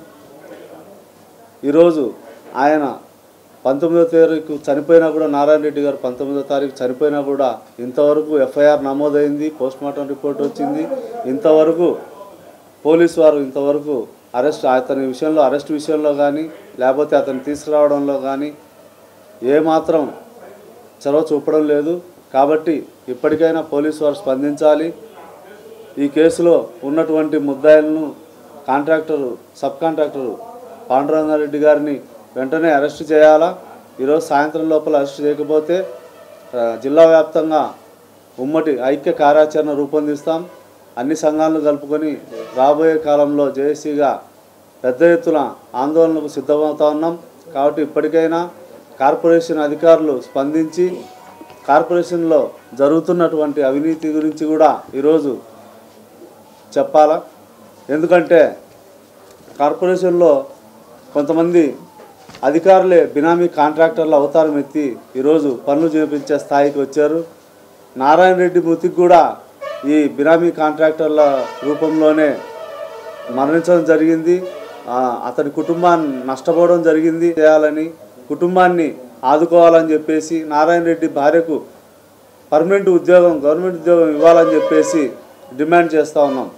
ఈరోజు ఆయన పంతొమ్మిదో తారీఖు చనిపోయినా కూడా నారాయణ రెడ్డి గారు పంతొమ్మిదో తారీఖు చనిపోయినా కూడా ఇంతవరకు ఎఫ్ఐఆర్ నమోదైంది పోస్ట్ మార్టం రిపోర్ట్ వచ్చింది ఇంతవరకు పోలీసు వారు ఇంతవరకు అరెస్ట్ అతని విషయంలో అరెస్ట్ విషయంలో కానీ లేకపోతే అతన్ని తీసుకురావడంలో కానీ ఏమాత్రం చొరవ చూపడం లేదు కాబట్టి ఇప్పటికైనా పోలీసు వారు స్పందించాలి ఈ కేసులో ఉన్నటువంటి ముద్దాయిలను కాంట్రాక్టరు సబ్ కాంట్రాక్టరు పాండురంగారెడ్డి గారిని వెంటనే అరెస్ట్ చేయాలా ఈరోజు సాయంత్రం లోపల అరెస్ట్ చేయకపోతే ఆ, జిల్లా వ్యాప్తంగా ఉమ్మటి ఐక్య కార్యాచరణ రూపొందిస్తాం అన్ని సంఘాలను కలుపుకొని రాబోయే కాలంలో జేఏసీగా పెద్ద ఎత్తున ఆందోళనకు సిద్ధమవుతా ఉన్నాం కాబట్టి ఇప్పటికైనా కార్పొరేషన్ అధికారులు స్పందించి కార్పొరేషన్లో జరుగుతున్నటువంటి అవినీతి గురించి కూడా ఈరోజు చెప్పాలా ఎందుకంటే కార్పొరేషన్లో కొంతమంది అధికారులే బినామీ కాంట్రాక్టర్ల అవతారం ఎత్తి ఈరోజు పనులు చేపించే స్థాయికి వచ్చారు నారాయణ రెడ్డి మృతికి కూడా ఈ బినామీ కాంట్రాక్టర్ల రూపంలోనే మరణించడం జరిగింది ఆ, అతని కుటుంబాన్ని నష్టపోవడం జరిగింది చేయాలని కుటుంబాన్ని ఆదుకోవాలని చెప్పేసి నారాయణ రెడ్డి భార్యకు పర్మనెంట్ ఉద్యోగం గవర్నమెంట్ ఉద్యోగం ఇవ్వాలని చెప్పేసి డిమాండ్ చేస్తూ ఉన్నాం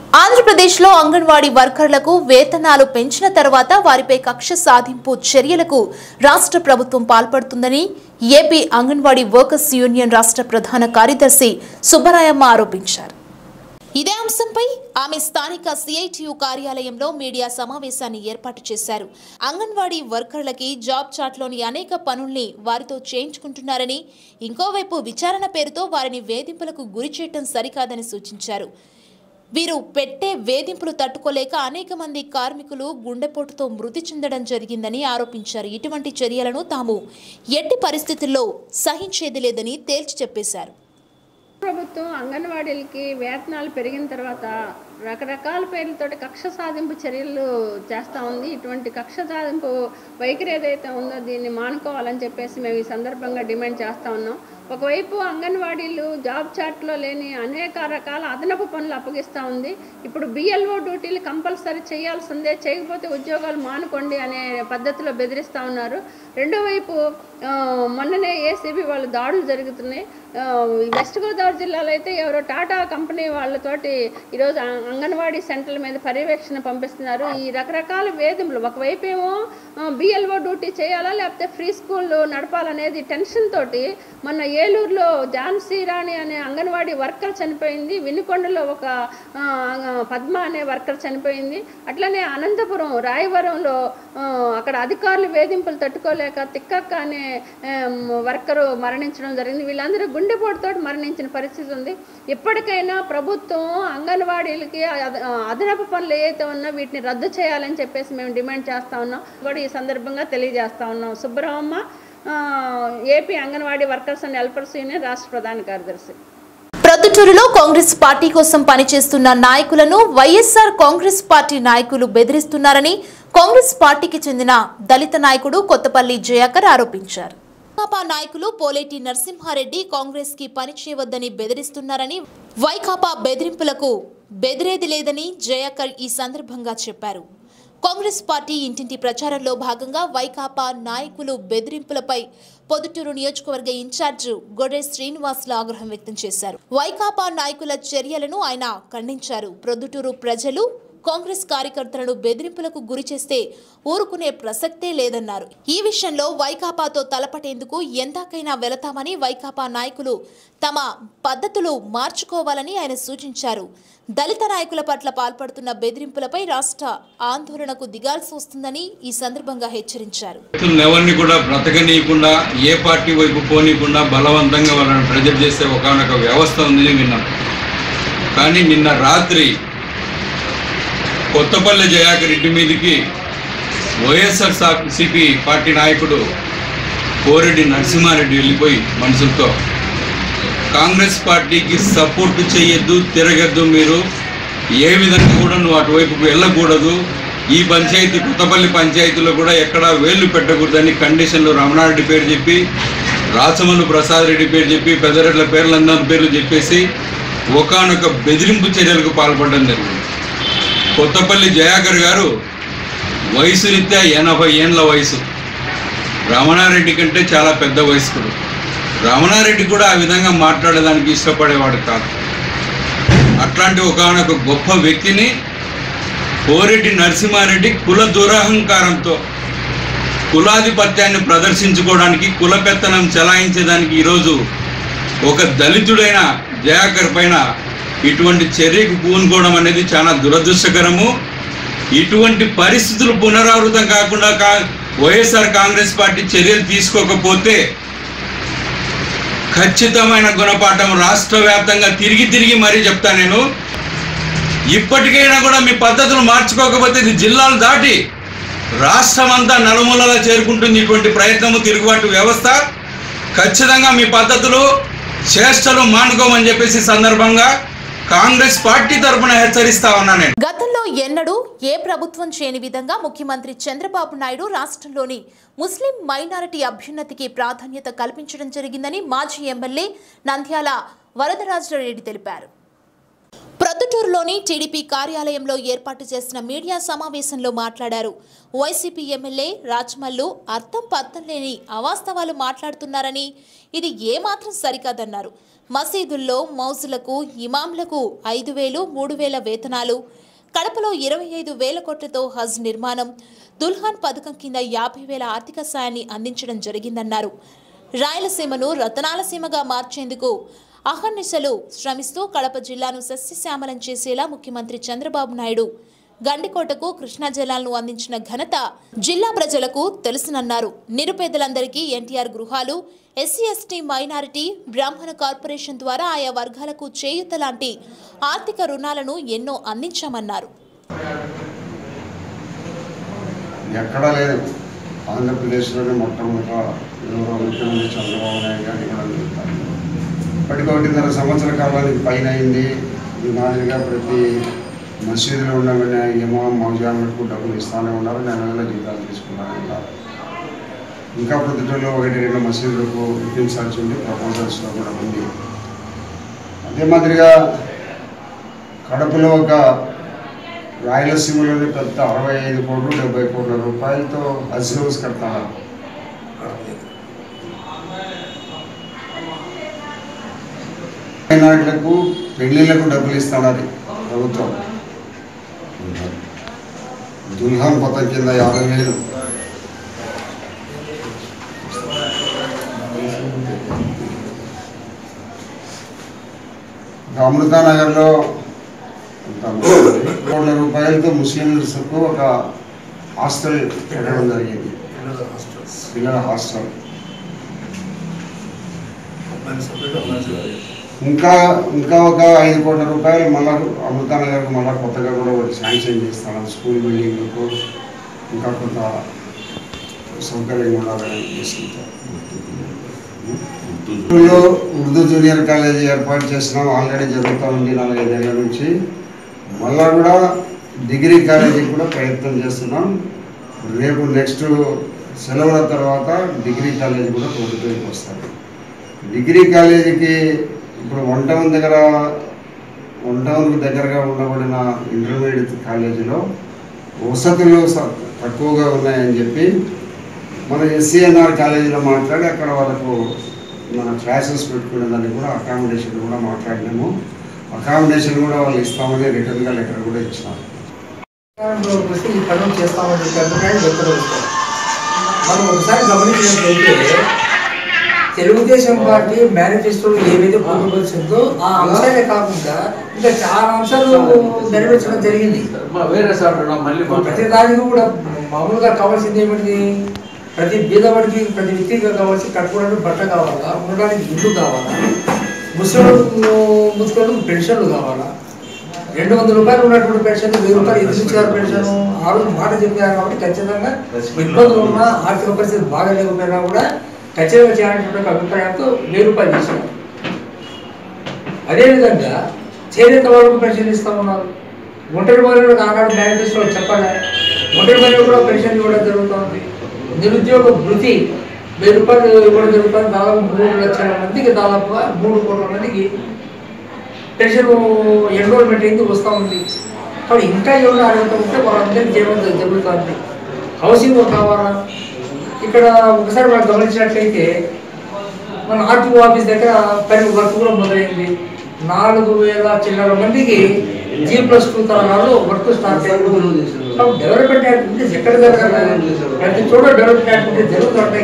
ఆంధ్రప్రదేశ్లో అంగన్వాడీ వర్కర్లకు వేతనాలు పెంచిన తర్వాత వారిపై కక్ష సాధింపు చర్యలకు రాష్ట్ర ప్రభుత్వం పాల్పడుతుందని ఏపీ అంగన్వాడీ వర్కర్స్ యూనియన్ రాష్ట్ర ప్రధాన కార్యదర్శి సుబ్బరాయమ్మ ఆరోపించారు ఇదే అంశంపై ఆమె స్థానిక సిఐటియు కార్యాలయంలో మీడియా సమావేశాన్ని ఏర్పాటు చేశారు అంగన్వాడీ వర్కర్లకి జాబ్ చాట్లోని అనేక పనుల్ని వారితో చేయించుకుంటున్నారని ఇంకోవైపు విచారణ పేరుతో వారిని వేధింపులకు గురి చేయటం సరికాదని సూచించారు వీరు పెట్టే వేధింపులు తట్టుకోలేక అనేక మంది కార్మికులు గుండెపోటుతో మృతి చెందడం జరిగిందని ఆరోపించారు ఇటువంటి చర్యలను తాము ఎట్టి పరిస్థితుల్లో సహించేది లేదని తేల్చి చెప్పేశారు ప్రభుత్వం అంగన్వాడీలకి వేతనాలు పెరిగిన తర్వాత రకరకాల పేర్లతోటి కక్ష సాధింపు చర్యలు చేస్తూ ఉంది ఇటువంటి కక్ష సాధింపు వైఖరి ఏదైతే ఉందో దీన్ని మానుకోవాలని చెప్పేసి మేము ఈ సందర్భంగా డిమాండ్ చేస్తూ ఉన్నాం ఒకవైపు అంగన్వాడీలు జాబ్ చాట్లో లేని అనేక రకాల అదనపు పనులు అప్పగిస్తూ ఉంది ఇప్పుడు బిఎల్ఓ డ్యూటీలు కంపల్సరీ చేయాల్సిందే చేయకపోతే ఉద్యోగాలు మానుకోండి అనే పద్ధతిలో బెదిరిస్తూ ఉన్నారు రెండో వైపు ఆ, మొన్ననే ఏసీబీ వాళ్ళు దాడులు జరుగుతున్నాయి ఆ, ఈ వెస్ట్ గోదావరి జిల్లాలో అయితే ఎవరో టాటా కంపెనీ వాళ్ళతోటి ఈరోజు అం- అంగన్వాడీ సెంటర్ల మీద పర్యవేక్షణ పంపిస్తున్నారు ఈ రకరకాల వేధింపులు ఒకవైపు ఏమో బిఎల్ఓ డ్యూటీ చేయాలా లేకపోతే ఫ్రీ స్కూల్ నడపాలనేది టెన్షన్ తోటి మొన్న ఏలూరులో ఝాన్సీ రాణి అనే అంగన్వాడీ వర్కర్ చనిపోయింది వినుకొండలో ఒక ఆ, పద్మ అనే వర్కర్ చనిపోయింది అట్లనే అనంతపురం రాయవరంలో ఆ, అక్కడ అధికారులు వేధింపులు తట్టుకోలేక తిక్కక్క అనే ఆమ్, వర్కరు మరణించడం జరిగింది వీళ్ళందరూ గుండెపోటుతో మరణించిన పరిస్థితి ఉంది ఇప్పటికైనా ప్రభుత్వం అంగన్వాడీలకి అద- అదనపు పనులు ఏవైతే ఉన్నా వీటిని రద్దు చేయాలని చెప్పేసి మేము డిమాండ్ చేస్తా ఉన్నాం కూడా ఈ సందర్భంగా తెలియజేస్తా ఉన్నాం సుబ్బరామమ్మ ఆ, AP Anganwadi workers and helpers union రాష్ట్ర ప్రధాన కార్యదర్శి ప్రొద్దుటూరులో కాంగ్రెస్ పార్టీ కోసం పనిచేస్తున్న నాయకులను వైఎస్ఆర్ కాంగ్రెస్ పార్టీ నాయకులు బెదిరిస్తున్నారని కాంగ్రెస్ పార్టీకి చెందిన దళిత నాయకుడు కొత్తపల్లి జయాకర్ ఆరోపించారు వైకాపా నాయకులు పోలేటి నరసింహారెడ్డి కాంగ్రెస్ కి పనిచేయవద్దని బెదిరిస్తున్నారని వైకాపా బెదిరింపులకు బెదిరేది లేదని జయాకర్ ఈ సందర్భంగా చెప్పారు కాంగ్రెస్ పార్టీ ఇంటింటి ప్రచారంలో భాగంగా వైకాపా నాయకులు బెదిరింపులపై పొదుటూరు నియోజకవర్గ ఇన్ఛార్జ్ గొర్రె శ్రీనివాసులు ఆగ్రహం వ్యక్తం చేశారు వైకాపా నాయకుల చర్యలను ఆయన ఖండించారు ప్రొద్దుటూరు ప్రజలు కాంగ్రెస్ కార్యకర్తలను బెదిరింపులకు గురి చేస్తే ఊరుకునే ప్రసక్తే లేదన్నారు ఈ విషయంలో వైకాపాతో తలపటేందుకు ఎందాకైనా వెళతామని వైకాపా నాయకులు తమ పద్ధతులు మార్చుకోవాలని ఆయన సూచించారు దళిత నాయకుల పట్ల పాల్పడుతున్న బెదిరింపులపై రాష్ట్ర ఆందోళనకు దిగాల్సి వస్తుందని ఈ సందర్భంగా హెచ్చరించారు వ్యక్తులను ఎవరిని కూడా బ్రతకనీయకుండా ఏ పార్టీ వైపు పోనీయకుండా బలవంతంగా వాళ్ళని ప్రెజర్ చేసే ఒకనొక వ్యవస్థ ఉందని విన్నాం కానీ నిన్న రాత్రి కొత్తపల్లి జయాకర్ ఇంటి మీదకి వైఎస్ఆర్ సిపి పార్టీ నాయకుడు కోరెడ్డి నరసింహారెడ్డి వెళ్ళిపోయి మనుషులతో కాంగ్రెస్ పార్టీకి సపోర్ట్ చేయొద్దు తిరగద్దు మీరు ఏ విధంగా కూడా నువ్వు అటువైపుకు వెళ్ళకూడదు ఈ పంచాయతీ కొత్తపల్లి పంచాయతీలో కూడా ఎక్కడా వేళ్ళు పెట్టకూడదని కండిషన్లు రమణారెడ్డి పేరు చెప్పి రాచమల్లు ప్రసాద్ రెడ్డి పేరు చెప్పి పెద్దరెడ్ల పేర్లు అందరి పేర్లు చెప్పేసి ఒకానొక బెదిరింపు చర్యలకు పాల్పడడం జరిగింది కొత్తపల్లి జయాకర్ గారు వయసు రీత్యా ఎనభై ఏండ్ల వయసు రమణారెడ్డి కంటే చాలా పెద్ద వయస్కుడు రమణారెడ్డి కూడా ఆ విధంగా మాట్లాడడానికి ఇష్టపడేవాడు కాదు అట్లాంటి ఒకనొక గొప్ప వ్యక్తిని కోరెడ్డి నరసింహారెడ్డి కుల దురహంకారంతో కులాధిపత్యాన్ని ప్రదర్శించుకోవడానికి కుల పెత్తనం చెలాయించేదానికి ఈరోజు ఒక దళితుడైన జయాకర్ పైన ఇటువంటి చర్యకు పూనుకోవడం అనేది చాలా దురదృష్టకరము ఇటువంటి పరిస్థితులు పునరావృతం కాకుండా కా వైఎస్ఆర్ కాంగ్రెస్ పార్టీ చర్యలు తీసుకోకపోతే ఖచ్చితమైన గుణపాఠం రాష్ట్ర వ్యాప్తంగా తిరిగి తిరిగి మరీ చెప్తా నేను ఇప్పటికైనా కూడా మీ పద్ధతులు మార్చుకోకపోతే ఇది జిల్లాలు దాటి రాష్ట్రం అంతా నలుమూలలా చేరుకుంటుంది ఇటువంటి ప్రయత్నము తిరుగుబాటు వ్యవస్థ ఖచ్చితంగా మీ పద్ధతులు చేష్టలు మానుకోమని చెప్పేసి ఈ సందర్భంగా కాంగ్రెస్ పార్టీ తరఫున హెచ్చరిస్తా ఉన్నా నేను గతంలో ఎన్నడూ ఏ ప్రభుత్వం చేయని విధంగా ముఖ్యమంత్రి చంద్రబాబు నాయుడు రాష్ట్రంలోని ముస్లిం మైనారిటీ అభ్యున్నతికి ప్రాధాన్యత కల్పించడం జరిగిందని మాజీ ఎమ్మెల్యే నంద్యాల వరదరాజరెడ్డి తెలిపారు ప్రొద్దుటూరులోని టీడీపీ కార్యాలయంలో ఏర్పాటు చేసిన మీడియా సమావేశంలో మాట్లాడారు వైసీపీ ఎమ్మెల్యే రాజమల్లు అర్థం పర్థం లేని అవాస్తవాలు మాట్లాడుతున్నారని ఇది ఏమాత్రం సరికాదన్నారు మసీదుల్లో మౌజులకు ఇమాంలకు ఐదు వేలు మూడు వేల వేతనాలు కడపలో ఇరవై ఐదు వేల కోట్లతో హజ్ నిర్మాణం దుల్హాన్ పథకం కింద యాభై వేల ఆర్థిక సాయాన్ని అందించడం జరిగిందన్నారు రాయలసీమను రతనాల సీమగా మార్చేందుకు అహర్నిశలు శ్రమిస్తూ కడప జిల్లాను సస్యశ్యామలం చేసేలా ముఖ్యమంత్రి చంద్రబాబు నాయుడు గండికోటకు కృష్ణా జలాలను అందించిన ఘనత జిల్లా ప్రజలకు తెలుసునన్నారు నిరుపేదలందరికీ ఎన్టీఆర్ గృహాలు ఎస్సీ ఎస్టీ మైనారిటీ బ్రాహ్మణ కార్పొరేషన్ ద్వారా ఆయా వర్గాలకు చేయూత లాంటి ఆర్థిక రుణాలను ఎన్నో అందించామన్నారు ఎక్కడా లేదు ఆంధ్రప్రదేశ్లోనే మొట్టమొదట గౌరవ ముఖ్యమంత్రి చంద్రబాబు నాయుడు గారు ఇవ్వడం జరుగుతుంది ఇప్పటికి ఒకటిన్నర సంవత్సర కాలానికి పైన అయింది ఈ మాదిరిగా ప్రతి మసీదులో ఉన్న ఇమాం మౌజాములకు డబ్బులు ఇస్తానే ఉన్నారు నెల నెల జీతాలు తీసుకున్నానే ఉన్నారు ఇంకా ప్రొద్దుటలో ఒకటి రెండు మసీదులకు ఇప్పించాల్సి ఉంది ప్రపోజల్స్లో కూడా ఉంది అదే మాదిరిగా కడపలో ఒక రాయలసీమలోని పెద్ద అరవై ఐదు కోట్లు డెబ్బై కోట్ల రూపాయలతో హజ్ హౌస్ కడతారు మైనార్టీలకు పెళ్లిళ్లకు డబ్బులు ఇస్తున్నది ప్రభుత్వం దుల్హన్ పథకం కింద యాభై వేలు ఇంకా అమృతానగర్లో కోట్ల రూపాయలతో ముస్లింలకు ఒక హాస్టల్ పెట్టడం జరిగింది పిల్లల హాస్టల్ ఇంకా ఇంకా ఒక ఐదు కోట్ల రూపాయలు మళ్ళా అమృతానగర్కు మళ్ళా కొత్తగా కూడా ఒకటి శాంక్షన్ చేస్తాను స్కూల్ బిల్డింగ్లకు ఇంకా కొంత సౌకర్యంగా ఉండాలని ఉద్దేశంతో స్కూల్లో ఉర్దూ జూనియర్ కాలేజీ ఏర్పాటు చేసినాం ఆల్రెడీ జరుగుతూ ఉంది నాలుగైదేళ్ల నుంచి మళ్ళా కూడా డిగ్రీ కాలేజీకి కూడా ప్రయత్నం చేస్తున్నాం రేపు నెక్స్ట్ సెలవుల తర్వాత డిగ్రీ కాలేజీ కూడా తోటిపేరుకు వస్తారు డిగ్రీ కాలేజీకి ఇప్పుడు వన్ టౌన్ దగ్గర వన్ టౌన్కి దగ్గరగా ఉండబడిన ఇంటర్మీడియట్ కాలేజీలో వసతులు స- తక్కువగా ఉన్నాయని చెప్పి మన ఎస్సీఎన్ఆర్ కాలేజీలో మాట్లాడి అక్కడ వాళ్ళకు మన క్లాసెస్ పెట్టుకునే దాన్ని కూడా అకామిడేషన్ కూడా మాట్లాడినాము అకామిడేషన్ కూడా వాళ్ళు ఇస్తామని రిటర్న్గా లెటర్ కూడా ఇచ్చినారు అధికారంలోకి వస్తే ఈ పనులు చేస్తామని చెప్పి అభిప్రాయం వ్యక్తపరుస్తారు మనం ఒకసారి గమనించినట్లయితే తెలుగుదేశం పార్టీ మేనిఫెస్టోలో ఏవైతే పొందుపరిచిందో ఆ అంశాలే కాకుండా ఇంకా చాలా అంశాలు నెరవేర్చడం జరిగింది ప్రతి దానికి కూడా మామూలుగా కావాల్సింది ఏమిటి ప్రతి బీదవాడికి ప్రతి వ్యక్తికి కావాల్సి కట్టుకోవడానికి బట్ట కావాలా ఉండడానికి ఇల్లు కావాలా ముసలు ముసలు పెన్షన్లు కావాలా రెండు వందల రూపాయలు ఉన్నటువంటి పెన్షన్ వెయ్యి రూపాయలు ఎందుకు ఇచ్చారు పెన్షన్ ఆ రోజు మాట చెప్పారు కాబట్టి ఖచ్చితంగా ఇబ్బందులు ఉన్నా ఆర్థిక పరిస్థితి బాగా లేకపోయినా కూడా ఖచ్చితంగా చేయాలనేటువంటి అభిప్రాయంతో వెయ్యి రూపాయలు ఇచ్చారు అదేవిధంగా చేనేత వాళ్ళకు పెన్షన్ ఇస్తామన్నారు ఒంటరి మహిళలకు ఆనాడు మేనిఫెస్టో చెప్పాలి ఒంటరి మహిళలు కూడా పెన్షన్ ఇవ్వడం జరుగుతుంది నిరుద్యోగ వృత్తి వెయ్యి రూపాయలు ఇవ్వడం జరుగుతుంది దాదాపు మూడు లక్షల మందికి దాదాపుగా మూడు కోట్ల మందికి పెన్షన్ ఎన్రోల్మెంట్ అయింది వస్తూ ఉంది కాబట్టి ఇంకా ఎవరు అర్హత ఉంటే వాళ్ళందరికీ చేయడం జరుగుతుంది హౌసింగ్ కావాలా ఇక్కడ ఒకసారి మనం గమనించినట్లయితే మన ఆర్టీఓ ఆఫీస్ దగ్గర పని వర్క్ కూడా మొదలైంది నాలుగు వేల చిల్లర మందికి జీ ప్లస్ టూ తరహాలో వర్క్ స్టార్ట్ అయింది కాబట్టి డెవలప్మెంట్ యాక్టివిటీస్ ఎక్కడ జరగాలి ప్రతి చోట డెవలప్మెంట్ యాక్టివిటీస్ జరుగుతుంటాయి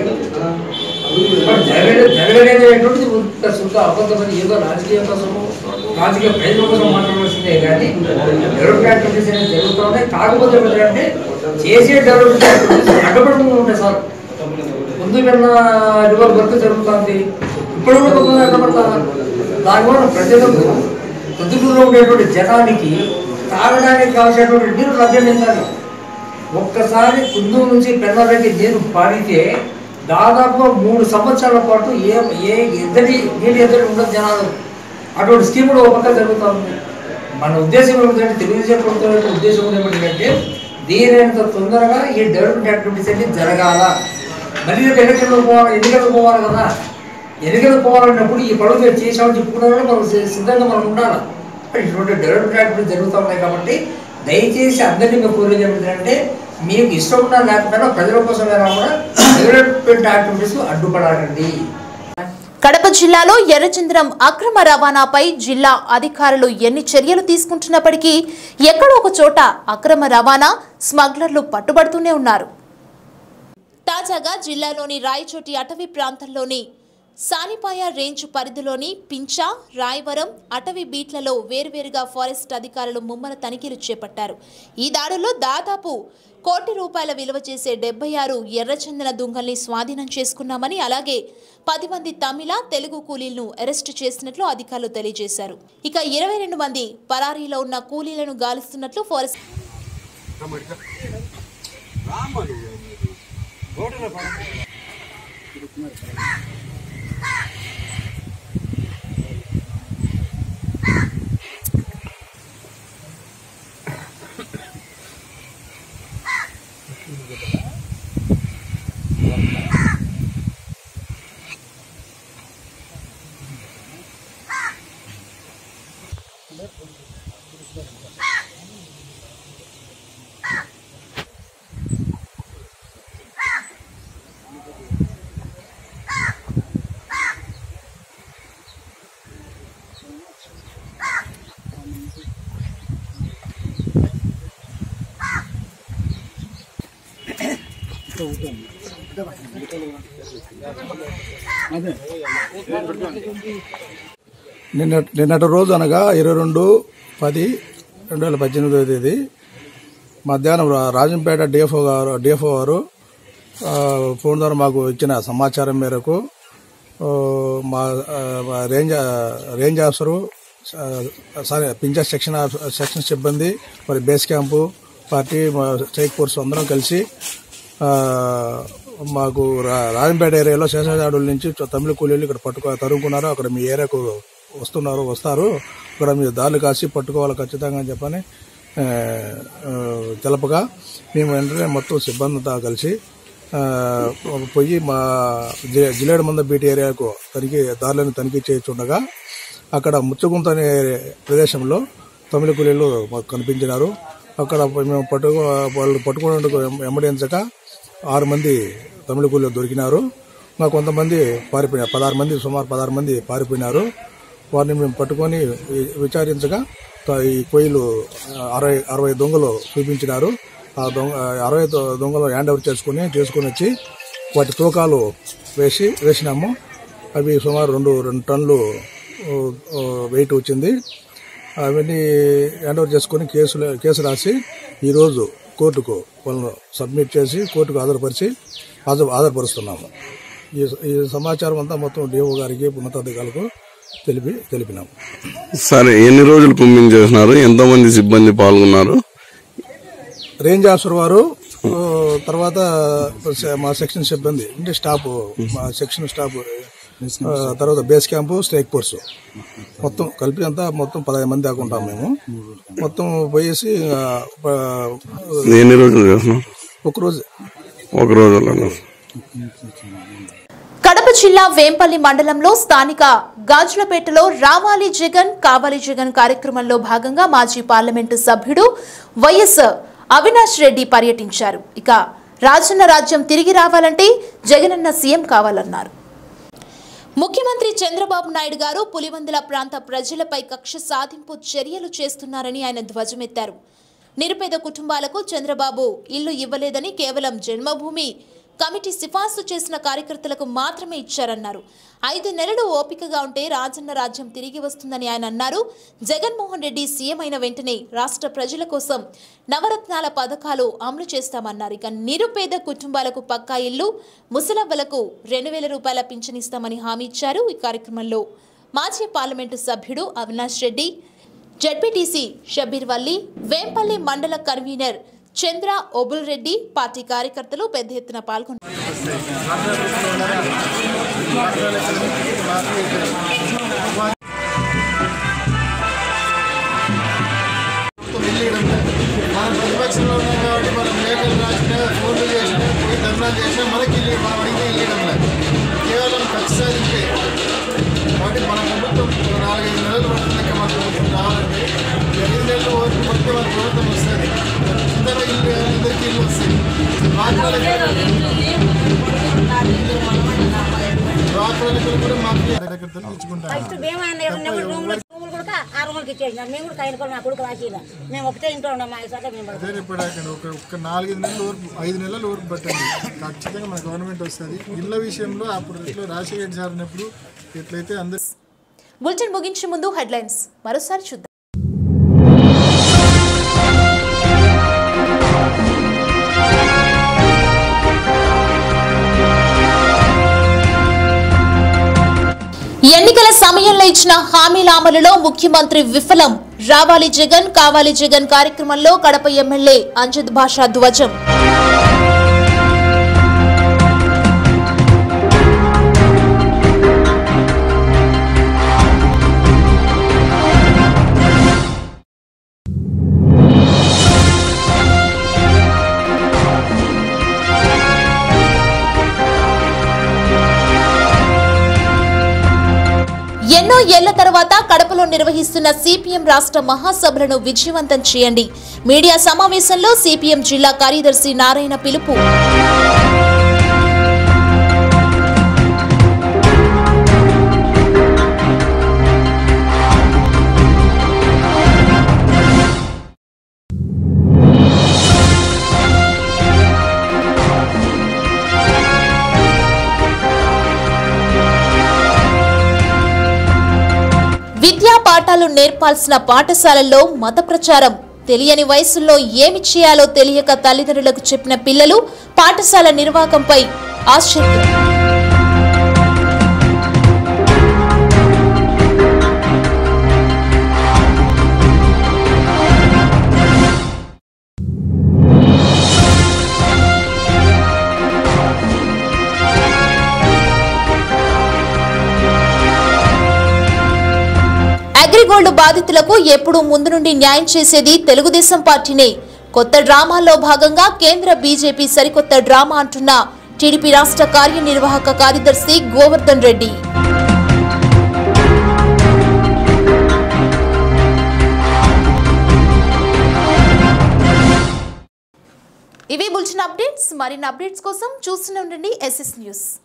మరి జరగలేదు జరగలేదనేటువంటిది ఉత్త శుద్ధ అబద్ధమని ఏదో రాజకీయ కోసము రాజకీయ ప్రయోజనం కోసం మాట్లాడాల్సిందే కానీ డెవలప్మెంట్ యాక్టివిటీస్ అనేది జరుగుతూ ఉన్నాయి కాకపోతే ఏంటంటే చేసే డెవలప్మెంట్ యాక్టివిటీస్ అడ్డపడుతూ ఉంటాయి సార్ ముందు వెళ్ళిన రివర్ వర్క్ జరుగుతుంది ఇప్పుడు కూడా కొంతమంది అడ్డపడతారు దానివల్ల ప్రజలకు పొద్దుటూరులో ఉండేటువంటి జనానికి తాగడానికి కావాల్సినటువంటి నీరు లభ్యమైందని ఒక్కసారి కుందూరు నుంచి పెద్దలకి నీరు పారితే దాదాపుగా మూడు సంవత్సరాల పాటు ఏ ఏ ఎద్దడి నీటి ఎద్దడి ఉండదు జనాలు అటువంటి స్కీమ్ కూడా ఒక పక్క జరుగుతూ ఉంది మన ఉద్దేశం ఏమిటంటే తెలుగుదేశం ప్రభుత్వం యొక్క ఉద్దేశం ఏమిటంటే దీనంత తొందరగా ఈ డెవలప్మెంట్ యాక్టివిటీస్ అన్ని జరగాల మళ్ళీ రేపు ఎన్నికల్లో పోవాలి ఎన్నికలకు పోవాలి కదా ఎన్నికలకు పోవాలన్నప్పుడు ఈ పనులు మేము చేసామని చెప్పుకున్నా కూడా మనం సి- సిద్ధంగా మనం ఉండాలి మరి ఇటువంటి డెవలప్మెంట్ యాక్టివిటీస్ జరుగుతూ ఉన్నాయి కాబట్టి దయచేసి అందరినీ మేము కోరేది ఏమిటంటే మీకు ఇష్టం ఉన్నా లేకపోయినా ప్రజల కోసమైనా కూడా డెవలప్మెంట్ యాక్టివిటీస్ అడ్డుపడాలండి కడప జిల్లాలో ఎర్రచంద్రం అక్రమ రవాణాపై జిల్లా అధికారులు ఎన్ని చర్యలు తీసుకుంటున్నప్పటికీ ఎక్కడో ఒక చోట అక్రమ రవాణా స్మగ్లర్లు పట్టుబడుతూనే ఉన్నారు తాజాగా జిల్లాలోని రాయచోటి అటవీ ప్రాంతంలోని సానిపాయ రేంజ్ పరిధిలోని పించా రాయవరం అటవీ బీట్లలో వేర్వేరుగా ఫారెస్ట్ అధికారులు ముమ్మర తనిఖీలు చేపట్టారు ఈ దాడుల్లో దాదాపు కోటి రూపాయల విలువ చేసే డెబ్బై ఆరు ఎర్రచందన దుంగల్ని స్వాధీనం చేసుకున్నామని అలాగే పది మంది తమిళ తెలుగు కూలీలను అరెస్టు చేసినట్లు అధికారులు తెలియజేశారు ఇక ఇరవై రెండు మంది పరారీలో ఉన్న కూలీలను గాలిస్తున్నట్లు ఫారెస్ట్ నిన్న నిన్నటి రోజు అనగా ఇరవై రెండు పది రెండు వేల పద్దెనిమిదవ తేదీ మధ్యాహ్నం రా- రాజంపేట డిఎఫ్ఓ గారు డిఎఫ్ఓ గారు ఆ, ఫోన్ ద్వారా మాకు ఇచ్చిన సమాచారం మేరకు ఆ, మా ఆ, మా రేంజ్ రేంజ్ ఆఫీసరు ఆ, సారీ పింఛన్ సెక్షన్ ఆఫ్- సెక్షన్ సిబ్బంది మరి బేస్ క్యాంపు పార్టీ మా స్ట్రైక్ ఫోర్స్ అందరం కలిసి ఆ, మాకు రా- రాజంపేట ఏరియాలో శేషాజాడుల నుంచి తమిళ కూలీలు ఇక్కడ పట్టుకో తరుముకున్నారు అక్కడ మీ ఏరియాకు వస్తున్నారు వస్తారు ఇక్కడ మీరు దారులు కాసి పట్టుకోవాలి ఖచ్చితంగా అని చెప్పని ఆ, ఆ, తెలపగా మేము వెంటనే మొత్తం సిబ్బందితో కలిసి ఆ, పోయి మా జి- జిల్లేడు మంద బీటీ ఏరియాకు తనిఖీ దారులను తనిఖీ చేస్తుండగా అక్కడ ముచ్చుగుంత అనే ప్రదేశంలో తమిళ కూలీలు మాకు కనిపించినారు అక్కడ మేము పట్టుకో వాళ్ళు పట్టుకునేందుకు వెంబడించక ఆరు మంది తమిళ కూలీలు దొరికినారు ఇంకా కొంతమంది పారిపోయినారు పదహారు మంది సుమారు పదహారు మంది పారిపోయినారు వారిని మేము పట్టుకొని వి- విచారించగా త- ఈ కోయిలు అరవై అరవై దొంగలు చూపించినారు ఆ దొంగ అరవై దొ- దొంగలు హ్యాండ్ ఓవర్ చేసుకుని చేసుకుని వచ్చి వాటి తూకాలు వేసి వేసినాము అవి సుమారు రెండు రెండు టన్నులు ఓ, ఓ, వెయిట్ వచ్చింది అవన్నీ హ్యాండ్ ఓవర్ చేసుకుని కేసులు కేసు రాసి ఈరోజు కోర్టుకు వాళ్ళను సబ్మిట్ చేసి కోర్టుకు హాజరుపరిచి హాజరు హాజరుపరుస్తున్నాము ఈ ఈ సమాచారం అంతా మొత్తం డిఓ గారికి ఉన్నతాధికారులకు తెలిపి తెలిపినాము సరే ఎన్ని రోజులు కుంభింగ్ చేసినారు ఎంతమంది సిబ్బంది పాల్గొన్నారు రేంజ్ ఆఫీసర్ వారు ఆ, తర్వాత స- మా సెక్షన్ సిబ్బంది అంటే స్టాఫ్ మా సెక్షన్ స్టాఫ్ ఆ, తర్వాత బేస్ క్యాంపు స్ట్రైక్ ఫోర్స్ మొత్తం కలిపి అంతా మొత్తం పదహైదు మంది దాకా ఉంటాం మేము మొత్తం పోయేసి ఆ, ప- ఎన్ని రోజులు చేసినారు ఒక రోజు ఒక రోజులో కడప జిల్లా వేంపల్లి మండలంలో స్థానిక గాజులపేటలో రావాలి జగన్ కావాలి జగన్ కార్యక్రమంలో భాగంగా మాజీ పార్లమెంటు సభ్యుడు వైఎస్ అవినాష్ రెడ్డి పర్యటించారు ఇక రాజన్న రాజ్యం తిరిగి రావాలంటే జగనన్న సీఎం కావాలన్నారు ముఖ్యమంత్రి చంద్రబాబు నాయుడు గారు పులివందల ప్రాంత ప్రజలపై కక్ష సాధింపు చర్యలు చేస్తున్నారని ఆయన ధ్వజమెత్తారు నిరుపేద కుటుంబాలకు చంద్రబాబు ఇల్లు ఇవ్వలేదని కేవలం జన్మభూమి కమిటీ సిఫార్సు చేసిన కార్యకర్తలకు మాత్రమే ఇచ్చారన్నారు ఐదు నెలలు ఓపికగా ఉంటే రాజన్న రాజ్యం తిరిగి వస్తుందని ఆయన అన్నారు జగన్మోహన్ రెడ్డి సీఎం అయిన వెంటనే రాష్ట్ర ప్రజల కోసం నవరత్నాల పథకాలు అమలు చేస్తామన్నారు ఇక నిరుపేద కుటుంబాలకు పక్కా ఇల్లు ముసలవ్వలకు రెండు వేల రూపాయల పింఛనిస్తామని హామీ ఇచ్చారు ఈ కార్యక్రమంలో మాజీ పార్లమెంటు సభ్యుడు అవినాష్ రెడ్డి జడ్పీటీసీ షబీర్ వల్లి వేంపల్లి మండల కన్వీనర్ చంద్ర ఒబుల్ రెడ్డి పార్టీ కార్యకర్తలు పెద్ద ఎత్తున పాల్గొన్నారు మనం ప్రతిపక్షంలో ఉన్నాం కాబట్టి మనం లేఖలు రాసినా ఫోన్లు చేసినా పోయి ధర్నాలు చేసినా మనకి ఇల్లు మనం అడిగితే ఇవ్వడం లేదు కేవలం ఖచ్చితంగా కాబట్టి మన ప్రభుత్వం ఒక నాలుగైదు నెలలు పడుతుంది ఇంకా మన ప్రభుత్వం రావాలంటే డ్వాక్రా లెక్కలు కూడా మాకు కార్యకర్తలు ఇచ్చుకుంటారు ఫస్ట్ భీమా అన్న ఎవరిని రూమ్ లో రూములు కూడా ఆ రూములకి ఇచ్చేసినారు మేము కూడా కైన మా కొడుకు రాసిరా మేము ఒకటే ఇంట్లో ఉన్నాం మా సొంత మేము అదే ఇప్పుడు అక్కడ ఒక ఒక నాలుగైదు నెలలు ఊరు ఐదు నెలలు ఊరికి పట్టండి ఖచ్చితంగా మన గవర్నమెంట్ వస్తుంది ఇళ్ళ విషయంలో అప్పుడు ఇట్లా రాజశేఖర్ సార్ అన్నప్పుడు ఎట్లయితే అందరు బులెటిన్ ముగించే ముందు హెడ్లైన్స్ మరోసారి చూద్దాం ఎన్నికల సమయంలో ఇచ్చిన హామీల అమలులో ముఖ్యమంత్రి విఫలం రావాలి జగన్ కావాలి జగన్ కార్యక్రమంలో కడప ఎమ్మెల్యే అంజద్ భాషా ధ్వజం ఎన్నో ఏళ్ల తర్వాత కడపలో నిర్వహిస్తున్న సిపిఎం రాష్ట్ర మహాసభలను విజయవంతం చేయండి మీడియా సమావేశంలో సిపిఎం జిల్లా కార్యదర్శి నారాయణ పిలుపు విద్యా పాఠాలు నేర్పాల్సిన పాఠశాలల్లో మత ప్రచారం తెలియని వయసుల్లో ఏమి చేయాలో తెలియక తల్లిదండ్రులకు చెప్పిన పిల్లలు పాఠశాల నిర్వాహకంపై ఆశ్చర్యం అగ్రిగోల్డ్ బాధితులకు ఎప్పుడూ ముందు నుండి న్యాయం చేసేది తెలుగుదేశం పార్టీనే కొత్త డ్రామాల్లో భాగంగా కేంద్ర బీజేపీ సరికొత్త డ్రామా అంటున్న టీడీపీ రాష్ట్ర కార్యనిర్వాహక కార్యదర్శి గోవర్ధన్ రెడ్డి ఇవి బుల్చిన అప్డేట్స్ మరిన్ని అప్డేట్స్ కోసం చూస్తూనే ఉండండి ఎస్ఎస్ న్యూస్